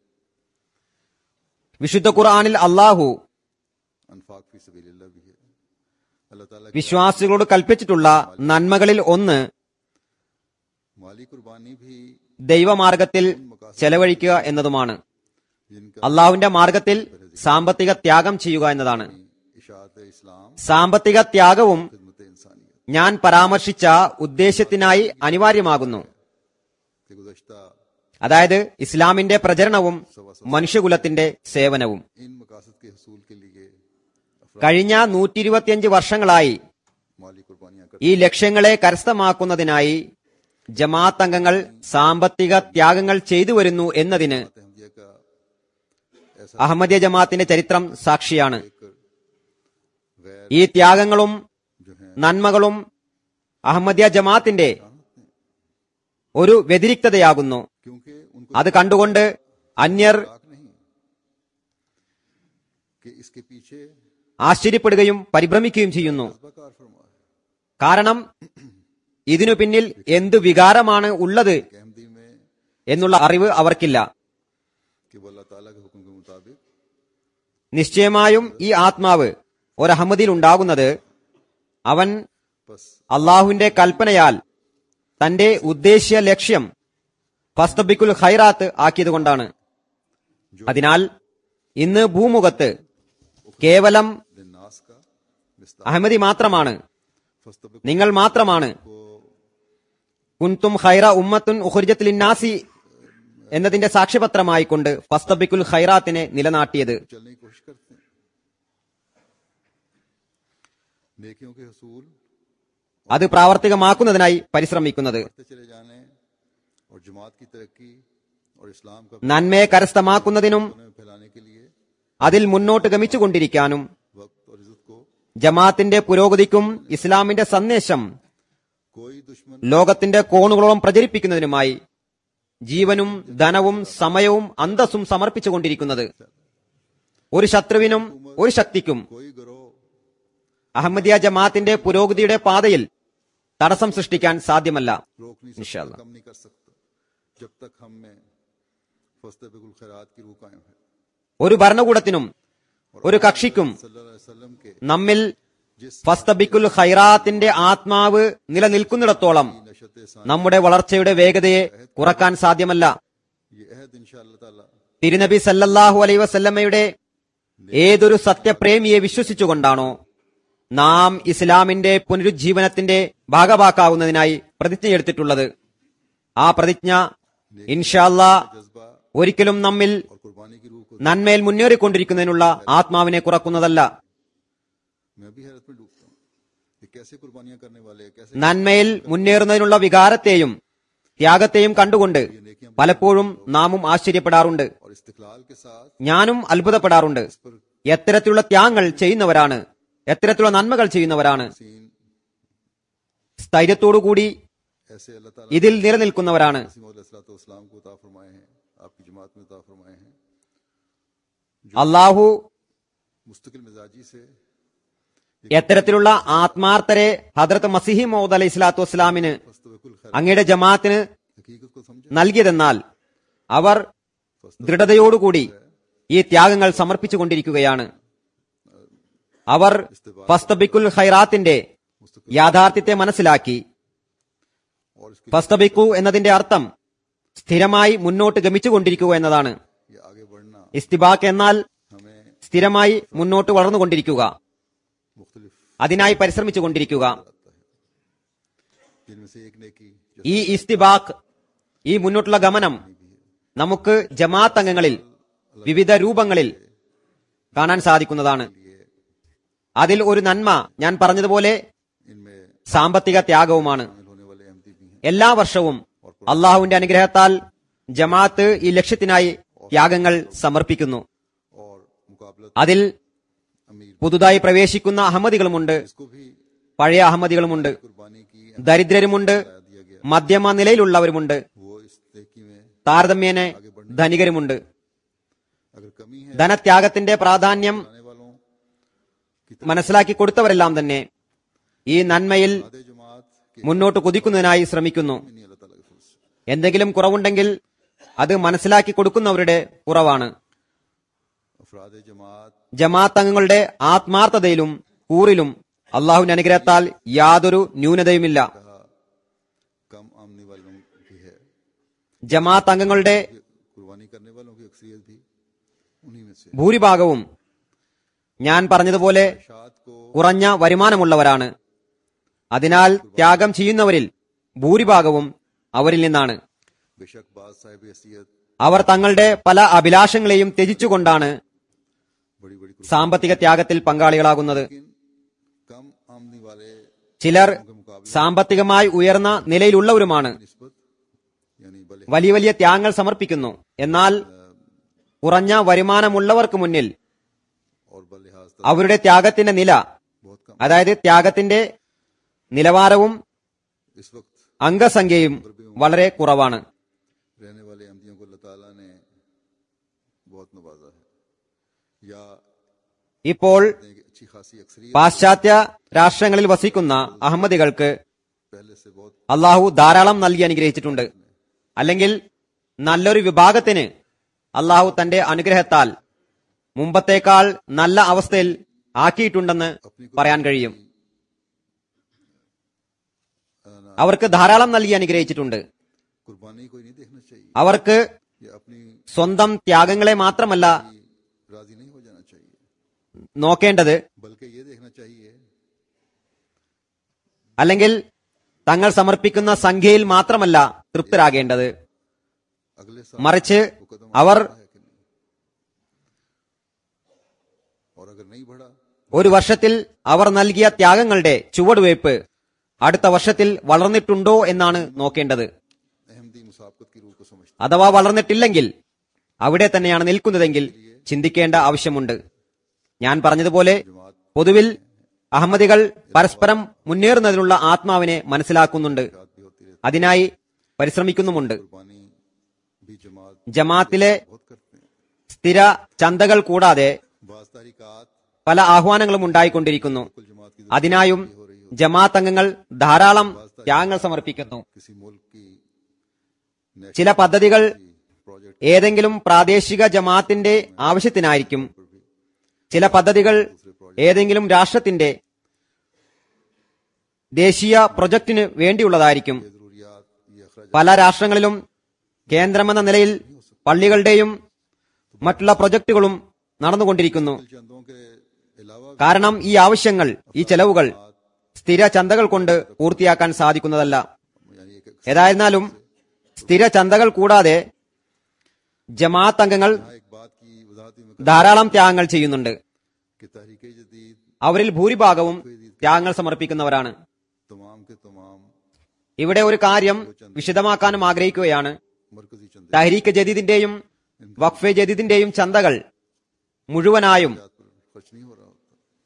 Speaker 2: വിശുദ്ധ ഖുർആനിൽ അള്ളാഹു
Speaker 1: अनफाक फी सबीलिल्लाह भी है अल्लाह ताला की
Speaker 2: വിശ്വാസികളോട് കൽപ്പിച്ചിട്ടുള്ള നന്മകളിൽ ഒന്ന്
Speaker 1: माली कुर्बानी भी
Speaker 2: ദൈവമാർഗത്തിൽ ചെലവഴിക്കുക എന്നതുമാണ്
Speaker 1: जिनका
Speaker 2: അള്ളാഹുവിന്റെ മാർഗത്തിൽ സാമ്പത്തിക ത്യാഗം ചെയ്യുക എന്നതാണ്
Speaker 1: इशात इस्लाम
Speaker 2: സാമ്പത്തിക ത്യാഗവും
Speaker 1: खिदमत इंसानियत
Speaker 2: ഞാൻ പരാമർശിച്ച ഉദ്ദേശ്യത്തിനായി അനിവാര്യമാകുന്നു
Speaker 1: के गुज़श्ता
Speaker 2: അതായത് ഇസ്ലാമിന്റെ പ്രചരണവും മനുഷ്യകുലത്തിന്റെ സേവനവും
Speaker 1: इन मकासद के हसूल के लिए अफराद
Speaker 2: കഴിഞ്ഞ നൂറ്റി ഇരുപത്തിയഞ്ച് വർഷങ്ങളായി
Speaker 1: माली कुर्बानियां कर
Speaker 2: ഈ ലക്ഷ്യങ്ങളെ കരസ്ഥമാക്കുന്നതിനായി ജമാഅത്ത് അംഗങ്ങൾ സാമ്പത്തിക ത്യാഗങ്ങൾ ചെയ്തു വരുന്നു എന്നതിന്
Speaker 1: अहमदिया का ऐसा
Speaker 2: അഹമ്മദിയ ജമാഅത്തിന്റെ ചരിത്രം സാക്ഷിയാണ്
Speaker 1: एक गैर
Speaker 2: ഈ ത്യാഗങ്ങളും
Speaker 1: जो है
Speaker 2: നന്മകളും അഹമ്മദിയ ജമാഅത്തിന്റെ ഒരു വ്യതിരിക്തതയാകുന്നു
Speaker 1: क्योंकि उनको
Speaker 2: അത് കണ്ടുകൊണ്ട് അന്യർ
Speaker 1: राग नहीं कि इसके पीछे
Speaker 2: ആശ്ചര്യപ്പെടുകയും പരിഭ്രമിക്കുകയും ചെയ്യുന്നു
Speaker 1: बकार फरमा है
Speaker 2: കാരണം ഇതിനു പിന്നിൽ എന്തു വികാരമാണ് ഉള്ളത്
Speaker 1: कि अहमदी में
Speaker 2: എന്നുള്ള അറിവ് അവർക്കില്ല
Speaker 1: कि वो अल्लाह ताला के हुक्म के मुताबिक
Speaker 2: നിശ്ചയമായും ഈ ആത്മാവ് ഒരഹമ്മദിൽ ഉണ്ടാകുന്നത് അവൻ
Speaker 1: बस
Speaker 2: അള്ളാഹുവിന്റെ കൽപ്പനയാൽ തന്റെ ഉദ്ദേശ്യ ലക്ഷ്യം ഫസ്തബിക്കുൽ ഖൈറാത്ത് ആക്കിയതുകൊണ്ടാണ് അതിനാൽ ഇന്ന് ഭൂമുഖത്ത് കേവലം
Speaker 1: नास का विस्तार
Speaker 2: അഹമ്മദി മാത്രമാണ്
Speaker 1: फस्तबिक
Speaker 2: നിങ്ങൾ മാത്രമാണ്
Speaker 1: को
Speaker 2: കുൻതും ഖൈറ ഉമ്മത്തുൻ ഉഖുർജത്തിലിന്നാസി എന്നതിന്റെ സാക്ഷ്യപത്രമായിക്കൊണ്ട് ഫസ്തബിക്കുൽ ഖൈറാത്തിനെ നിലനാട്ടിയത്
Speaker 1: चलने की कोशिश करते हैं नेकियों के हसूल
Speaker 2: അത് പ്രാവർത്തികമാക്കുന്നതിനായി പരിശ്രമിക്കുന്നത്
Speaker 1: बढ़ते चले जाने और जमात की तरक्की और इस्लाम का
Speaker 2: നന്മയെ കരസ്ഥമാക്കുന്നതിനും
Speaker 1: कोने में फैलाने के लिए
Speaker 2: അതിൽ മുന്നോട്ട് ഗമിച്ചുകൊണ്ടിരിക്കാനും
Speaker 1: वक्त और इज्जत को
Speaker 2: ജമാഅത്തിന്റെ പുരോഗതിക്കും ഇസ്ലാമിന്റെ സന്ദേശം
Speaker 1: कोई दुश्मन
Speaker 2: ലോകത്തിന്റെ കോണുകളോളം പ്രചരിപ്പിക്കുന്നതിനുമായി ജീവനും ധനവും സമയവും അന്തസ്സും സമർപ്പിച്ചുകൊണ്ടിരിക്കുന്നത് ഒരു ശത്രുവിനും ഒരു ശക്തിക്കും
Speaker 1: कोई गिरोह
Speaker 2: അഹമ്മദിയ ജമാഅത്തിന്റെ പുരോഗതിയുടെ പാതയിൽ തടസ്സം സൃഷ്ടിക്കാൻ സാധ്യമല്ല
Speaker 1: रोक नहीं
Speaker 2: इंशाअल्लाह।
Speaker 1: सकता कम नहीं कर सकता जब तक हम में फस्तबिकुल खैरात की रूह कायम है
Speaker 2: ഒരു ഭരണകൂടത്തിനും ഒരു കക്ഷിക്കും
Speaker 1: सल्लल्लाहु अलैहि वसल्लम के
Speaker 2: നമ്മിൽ
Speaker 1: जिस
Speaker 2: ഫസ്തബിക്കുൽ ഖൈറാത്തിന്റെ ആത്മാവ് നിലനിൽക്കുന്നിടത്തോളം
Speaker 1: नशत
Speaker 2: നമ്മുടെ വളർച്ചയുടെ വേഗതയെ കുറക്കാൻ സാധ്യമല്ല
Speaker 1: ये अहद इंशाअल्लाह ताला
Speaker 2: തിരുനബി സല്ലല്ലാഹു അലൈ വസല്ലമ്മയുടെ ഏതൊരു സത്യപ്രേമിയെ വിശ്വസിച്ചുകൊണ്ടാണോ നാം ഇസ്ലാമിന്റെ പുനരുജ്ജീവനത്തിന്റെ ഭാഗമാക്കാവുന്നതിനായി പ്രതിജ്ഞയെടുത്തിട്ടുള്ളത് ആ പ്രതിജ്ഞ ഇൻഷാല്ലാ
Speaker 1: जज्बा
Speaker 2: ഒരിക്കലും നമ്മിൽ
Speaker 1: और कुर्बानी की रूह को
Speaker 2: നന്മയിൽ മുന്നേറിക്കൊണ്ടിരിക്കുന്നതിനുള്ള ആത്മാവിനെ കുറക്കുന്നതല്ല
Speaker 1: मैं भी हैरत में डूबता हूँ ये कैसे कुर्बानियां करने वाले हैं, कैसे
Speaker 2: നന്മയിൽ മുന്നേറുന്നതിനുള്ള വികാരത്തെയും ത്യാഗത്തെയും കണ്ടുകൊണ്ട് പലപ്പോഴും നാമും ആശ്ചര്യപ്പെടാറുണ്ട്
Speaker 1: और इस्तिकलाल के साथ
Speaker 2: ഞാനും അത്ഭുതപ്പെടാറുണ്ട് എത്തരത്തിലുള്ള ത്യാഗങ്ങൾ ചെയ്യുന്നവരാണ് എത്തരത്തിലുള്ള നന്മകൾ ചെയ്യുന്നവരാണ്
Speaker 1: सीन
Speaker 2: സ്ഥൈര്യത്തോടുകൂടി
Speaker 1: ऐसे अल्लाह ताला
Speaker 2: ഇതിൽ നിലനിൽക്കുന്നവരാണ്
Speaker 1: इस्लाम को उता फरमाए हैं आपकी जमात में उता फरमाए हैं
Speaker 2: അള്ളാഹു
Speaker 1: मुस्तकिल मिजाजी से
Speaker 2: എത്തരത്തിലുള്ള ആത്മാർത്ഥരെ ഹദ്രത്ത് മസിഹി മൗദ് അലൈഹി സ്വലാത്തു വസ്സലാമിന്
Speaker 1: फस्तबिकुल खैर
Speaker 2: അങ്ങയുടെ ജമാഅത്തിന്
Speaker 1: हकीकत को समझे
Speaker 2: നൽകിയതെന്നാൽ അവർ ദൃഢതയോടുകൂടി ഈ ത്യാഗങ്ങൾ സമർപ്പിച്ചുകൊണ്ടിരിക്കുകയാണ് അവർ ഫസ്തബിക്കുൽ ഖൈറാത്തിന്റെ യാഥാർത്ഥ്യത്തെ മനസ്സിലാക്കി
Speaker 1: और इसके
Speaker 2: ഫസ്തബിക്കു എന്നതിന്റെ അർത്ഥം സ്ഥിരമായി മുന്നോട്ട് ഗമിച്ചുകൊണ്ടിരിക്കുക എന്നതാണ്
Speaker 1: ये आगे बढ़ना
Speaker 2: ഇസ്തിബാക്ക് എന്നാൽ
Speaker 1: हमें
Speaker 2: സ്ഥിരമായി മുന്നോട്ട് വളർന്നുകൊണ്ടിരിക്കുക
Speaker 1: मुख्तलिफ
Speaker 2: അതിനായി പരിശ്രമിച്ചുകൊണ്ടിരിക്കുക
Speaker 1: जिनमें से एक नेकी जो
Speaker 2: ഈ ഇസ്തിബാക്ക് ഈ മുന്നോട്ടുള്ള ഗമനം നമുക്ക് ജമാഅത്ത് അംഗങ്ങളിൽ വിവിധ രൂപങ്ങളിൽ കാണാൻ സാധിക്കുന്നതാണ് അതിൽ ഒരു നന്മ ഞാൻ പറഞ്ഞതുപോലെ
Speaker 1: इनमें
Speaker 2: സാമ്പത്തിക ത്യാഗവുമാണ്
Speaker 1: शामिल होने वाले अहमदी भी हैं
Speaker 2: എല്ലാ വർഷവും അള്ളാഹുവിന്റെ അനുഗ്രഹത്താൽ ജമാഅത്ത് ഈ ലക്ഷ്യത്തിനായി ത്യാഗങ്ങൾ സമർപ്പിക്കുന്നു
Speaker 1: और मुकाबला
Speaker 2: അതിൽ
Speaker 1: अमीर
Speaker 2: പുതുതായി പ്രവേശിക്കുന്ന അഹമ്മദികളുമുണ്ട്
Speaker 1: इसको भी
Speaker 2: പഴയ അഹമ്മദികളുമുണ്ട്
Speaker 1: कुर्बानी की
Speaker 2: ദരിദ്രരുമുണ്ട്
Speaker 1: दिया गया
Speaker 2: മധ്യമ നിലയിലുള്ളവരുമുണ്ട്
Speaker 1: वो इस नेकी में
Speaker 2: താരതമ്യേന ധനികരുമുണ്ട്
Speaker 1: अगर कमी है
Speaker 2: ധനത്യാഗത്തിന്റെ പ്രാധാന്യം
Speaker 1: आने वालों
Speaker 2: മനസ്സിലാക്കി കൊടുത്തവരെല്ലാം തന്നെ ഈ നന്മയിൽ
Speaker 1: आधे जमात के
Speaker 2: മുന്നോട്ട് കുതിക്കുന്നതിനായി ശ്രമിക്കുന്നു
Speaker 1: नहीं अल्लाह ताला के फजल से
Speaker 2: എന്തെങ്കിലും കുറവുണ്ടെങ്കിൽ അത് മനസ്സിലാക്കി കൊടുക്കുന്നവരുടെ കുറവാണ്
Speaker 1: अफराद जमात
Speaker 2: ജമാഅത്ത് അംഗങ്ങളുടെ ആത്മാർത്ഥതയിലും കൂറിലും അള്ളാഹുവിന്റെ അനുഗ്രഹത്താൽ യാതൊരു ന്യൂനതയുമില്ല
Speaker 1: कहा कम आमने वालों की है
Speaker 2: ജമാഅത്ത് അംഗങ്ങളുടെ
Speaker 1: ये कुर्बानी करने वालों की अक्सरियत भी उन्हीं में से
Speaker 2: ഭൂരിഭാഗവും ഞാൻ പറഞ്ഞതുപോലെ
Speaker 1: शाद को
Speaker 2: കുറഞ്ഞ വരുമാനമുള്ളവരാണ് അതിനാൽ ത്യാഗം ചെയ്യുന്നവരിൽ ഭൂരിഭാഗവും അവരിൽ നിന്നാണ്
Speaker 1: बेशक बात साहिब हैसियत
Speaker 2: അവർ തങ്ങളുടെ പല അഭിലാഷങ്ങളെയും ത്യജിച്ചുകൊണ്ടാണ്
Speaker 1: बड़ी बड़ी कुर्बानी
Speaker 2: സാമ്പത്തിക ത്യാഗത്തിൽ പങ്കാളികളാകുന്നത്
Speaker 1: लेकिन कम आमदनी वाले
Speaker 2: ചിലർ
Speaker 1: के मुकाबले
Speaker 2: സാമ്പത്തികമായി ഉയർന്ന നിലയിലുള്ളവരുമാണ്
Speaker 1: निस्बत यानी भले
Speaker 2: വലിയ വലിയ ത്യാഗങ്ങൾ സമർപ്പിക്കുന്നു എന്നാൽ കുറഞ്ഞ വരുമാനമുള്ളവർക്ക് മുന്നിൽ
Speaker 1: और बलिहाज तक
Speaker 2: അവരുടെ ത്യാഗത്തിന്റെ നില
Speaker 1: बहुत कम
Speaker 2: അതായത് ത്യാഗത്തിന്റെ നിലവാരവും
Speaker 1: इस वक्त
Speaker 2: അംഗസംഖ്യയും വളരെ കുറവാണ്
Speaker 1: रहने वाले अहमदियों को अल्लाह ताला ने बहुत नवाजा है या
Speaker 2: ഇപ്പോൾ
Speaker 1: दें कि अच्छी खासी अक्सरियत
Speaker 2: പാശ്ചാത്യ രാഷ്ട്രങ്ങളിൽ വസിക്കുന്ന അഹമ്മദികൾക്ക്
Speaker 1: पहले से बहुत
Speaker 2: അള്ളാഹു ധാരാളം നൽകി അനുഗ്രഹിച്ചിട്ടുണ്ട് അല്ലെങ്കിൽ നല്ലൊരു വിഭാഗത്തിന് അള്ളാഹു തന്റെ അനുഗ്രഹത്താൽ മുമ്പത്തേക്കാൾ നല്ല അവസ്ഥയിൽ ആക്കിയിട്ടുണ്ടെന്ന് പറയാൻ കഴിയും അവർക്ക് ധാരാളം നൽകി അനുഗ്രഹിച്ചിട്ടുണ്ട്
Speaker 1: कुर्बानी कोई नहीं देखना चाहिए
Speaker 2: അവർക്ക്
Speaker 1: या अपनी
Speaker 2: സ്വന്തം ത്യാഗങ്ങളെ മാത്രമല്ല
Speaker 1: राजी नहीं हो जाना चाहिए
Speaker 2: നോക്കേണ്ടത്
Speaker 1: बल्कि ये देखना चाहिए
Speaker 2: അല്ലെങ്കിൽ തങ്ങൾ സമർപ്പിക്കുന്ന സംഖ്യയിൽ മാത്രമല്ല തൃപ്തരാകേണ്ടത്
Speaker 1: अगले साल
Speaker 2: മറിച്ച്
Speaker 1: वो कदम
Speaker 2: അവർ
Speaker 1: बढ़ा है कि नहीं और अगर नहीं बढ़ा
Speaker 2: ഒരു വർഷത്തിൽ അവർ നൽകിയ ത്യാഗങ്ങളുടെ ചുവടുവയ്പ് അടുത്ത വർഷത്തിൽ വളർന്നിട്ടുണ്ടോ എന്നാണ് നോക്കേണ്ടത്
Speaker 1: अहमदी मुसाबकत की रूह को समझते
Speaker 2: അഥവാ വളർന്നിട്ടില്ലെങ്കിൽ അവിടെ തന്നെയാണ് നിൽക്കുന്നതെങ്കിൽ ചിന്തിക്കേണ്ട ആവശ്യമുണ്ട് ഞാൻ പറഞ്ഞതുപോലെ പൊതുവിൽ അഹമ്മദികൾ പരസ്പരം മുന്നേറുന്നതിനുള്ള ആത്മാവിനെ മനസ്സിലാക്കുന്നുണ്ട്
Speaker 1: बात भी होती रहती
Speaker 2: അതിനായി പരിശ്രമിക്കുന്നുമുണ്ട്
Speaker 1: कुर्बानी भी जमात
Speaker 2: ജമാഅത്തിലെ
Speaker 1: बहुत करते हैं
Speaker 2: സ്ഥിര ചന്തകൾ കൂടാതെ
Speaker 1: बाज तारीकात
Speaker 2: പല ആഹ്വാനങ്ങളും ഉണ്ടായിക്കൊണ്ടിരിക്കുന്നു
Speaker 1: कुल जमात की
Speaker 2: അതിനായും ജമാഅത്ത് അംഗങ്ങൾ ധാരാളം ത്യാഗങ്ങൾ സമർപ്പിക്കുന്നു
Speaker 1: किसी मुल्क की
Speaker 2: ചില പദ്ധതികൾ
Speaker 1: प्रोजेक्ट
Speaker 2: ഏതെങ്കിലും പ്രാദേശിക ജമാഅത്തിന്റെ ആവശ്യത്തിനായിരിക്കും
Speaker 1: पर भी
Speaker 2: ചില പദ്ധതികൾ ഏതെങ്കിലും രാഷ്ട്രത്തിന്റെ ദേശീയ പ്രൊജക്ടിന് വേണ്ടിയുള്ളതായിരിക്കും
Speaker 1: ये जरूरियात ये अखराज
Speaker 2: പല രാഷ്ട്രങ്ങളിലും കേന്ദ്രമെന്ന നിലയിൽ പള്ളികളുടെയും മറ്റുള്ള പ്രൊജക്ടുകളും നടന്നുകൊണ്ടിരിക്കുന്നു
Speaker 1: चंदों के अलावा
Speaker 2: കാരണം ഈ ആവശ്യങ്ങൾ ഈ ചെലവുകൾ സ്ഥിര ചന്തകൾ കൊണ്ട് പൂർത്തിയാക്കാൻ സാധിക്കുന്നതല്ല
Speaker 1: यानी एक
Speaker 2: ഏതായിരുന്നാലും സ്ഥിര ചന്തകൾ കൂടാതെ ജമാഅത്ത് അംഗങ്ങൾ
Speaker 1: यहाँ एक बात की वजाहत भी मैं कर-
Speaker 2: ധാരാളം ത്യാഗങ്ങൾ ചെയ്യുന്നുണ്ട്
Speaker 1: कि तहरीक जदीद
Speaker 2: അവരിൽ ഭൂരിഭാഗവും ത്യാഗങ്ങൾ സമർപ്പിക്കുന്നവരാണ്
Speaker 1: तमाम के तमाम
Speaker 2: ഇവിടെ ഒരു കാര്യം വിശദമാക്കാനും ആഗ്രഹിക്കുകയാണ്
Speaker 1: मरकजी चंदे
Speaker 2: തഹരീക്ക് ജദീദിന്റെയും വഖഫെ ജദീദിന്റെയും ചന്തകൾ മുഴുവനായും
Speaker 1: पर खर्च नहीं हो रहा होता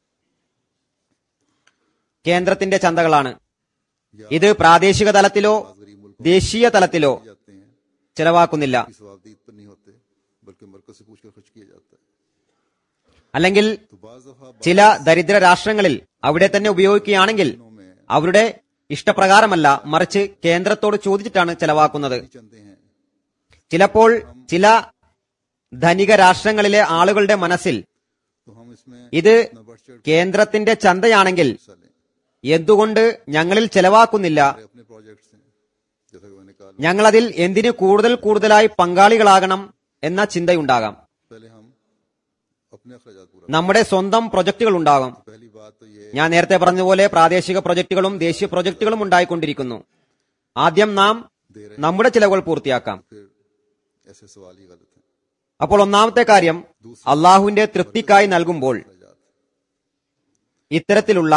Speaker 2: കേന്ദ്രത്തിന്റെ ചന്തകളാണ് ഇത് പ്രാദേശിക തലത്തിലോ
Speaker 1: गरीब मुल्क
Speaker 2: ദേശീയ തലത്തിലോ
Speaker 1: जाते हैं
Speaker 2: ചെലവാക്കുന്നില്ല
Speaker 1: की सवाबदीद पर नहीं होते बल्कि मरकज से पूछकर खर्च किया जाता है
Speaker 2: അല്ലെങ്കിൽ
Speaker 1: तो बाज दफा
Speaker 2: ചില ദരിദ്ര രാഷ്ട്രങ്ങളിൽ അവിടെ തന്നെ ഉപയോഗിക്കുകയാണെങ്കിൽ അവരുടെ ഇഷ്ടപ്രകാരമല്ല മറിച്ച് കേന്ദ്രത്തോട് ചോദിച്ചിട്ടാണ് ചെലവാക്കുന്നത്
Speaker 1: चंदे हैं
Speaker 2: ചിലപ്പോൾ ചില ധനിക രാഷ്ട്രങ്ങളിലെ ആളുകളുടെ മനസ്സിൽ
Speaker 1: तो हम इसमें
Speaker 2: ഇത്
Speaker 1: न बढ़ चढ़
Speaker 2: കേന്ദ്രത്തിന്റെ ചന്തയാണെങ്കിൽ
Speaker 1: हिस्सा लें
Speaker 2: എന്തുകൊണ്ട് ഞങ്ങളിൽ ചെലവാക്കുന്നില്ല
Speaker 1: हमारे अपने प्रोजेक्ट्स हैं जैसा कि मैंने कहा
Speaker 2: ഞങ്ങളതിൽ എന്തിന് കൂടുതൽ കൂടുതലായി പങ്കാളികളാകണം എന്ന ചിന്തയുണ്ടാകാം
Speaker 1: पहले हम अपने अखराज पूरा
Speaker 2: നമ്മുടെ സ്വന്തം പ്രൊജക്ടുകൾ ഉണ്ടാകും
Speaker 1: पहली बात तो ये
Speaker 2: ഞാൻ നേരത്തെ പറഞ്ഞതുപോലെ പ്രാദേശിക പ്രൊജക്ടുകളും ദേശീയ പ്രൊജക്ടുകളും ഉണ്ടായിക്കൊണ്ടിരിക്കുന്നു ആദ്യം നാം നമ്മുടെ ചിലവുകൾ പൂർത്തിയാക്കാം
Speaker 1: फिर ऐसे सवाल ही गलत है
Speaker 2: അപ്പോൾ ഒന്നാമത്തെ കാര്യം അള്ളാഹുവിന്റെ തൃപ്തിക്കായി നൽകുമ്പോൾ
Speaker 1: अखराजात
Speaker 2: ഇത്തരത്തിലുള്ള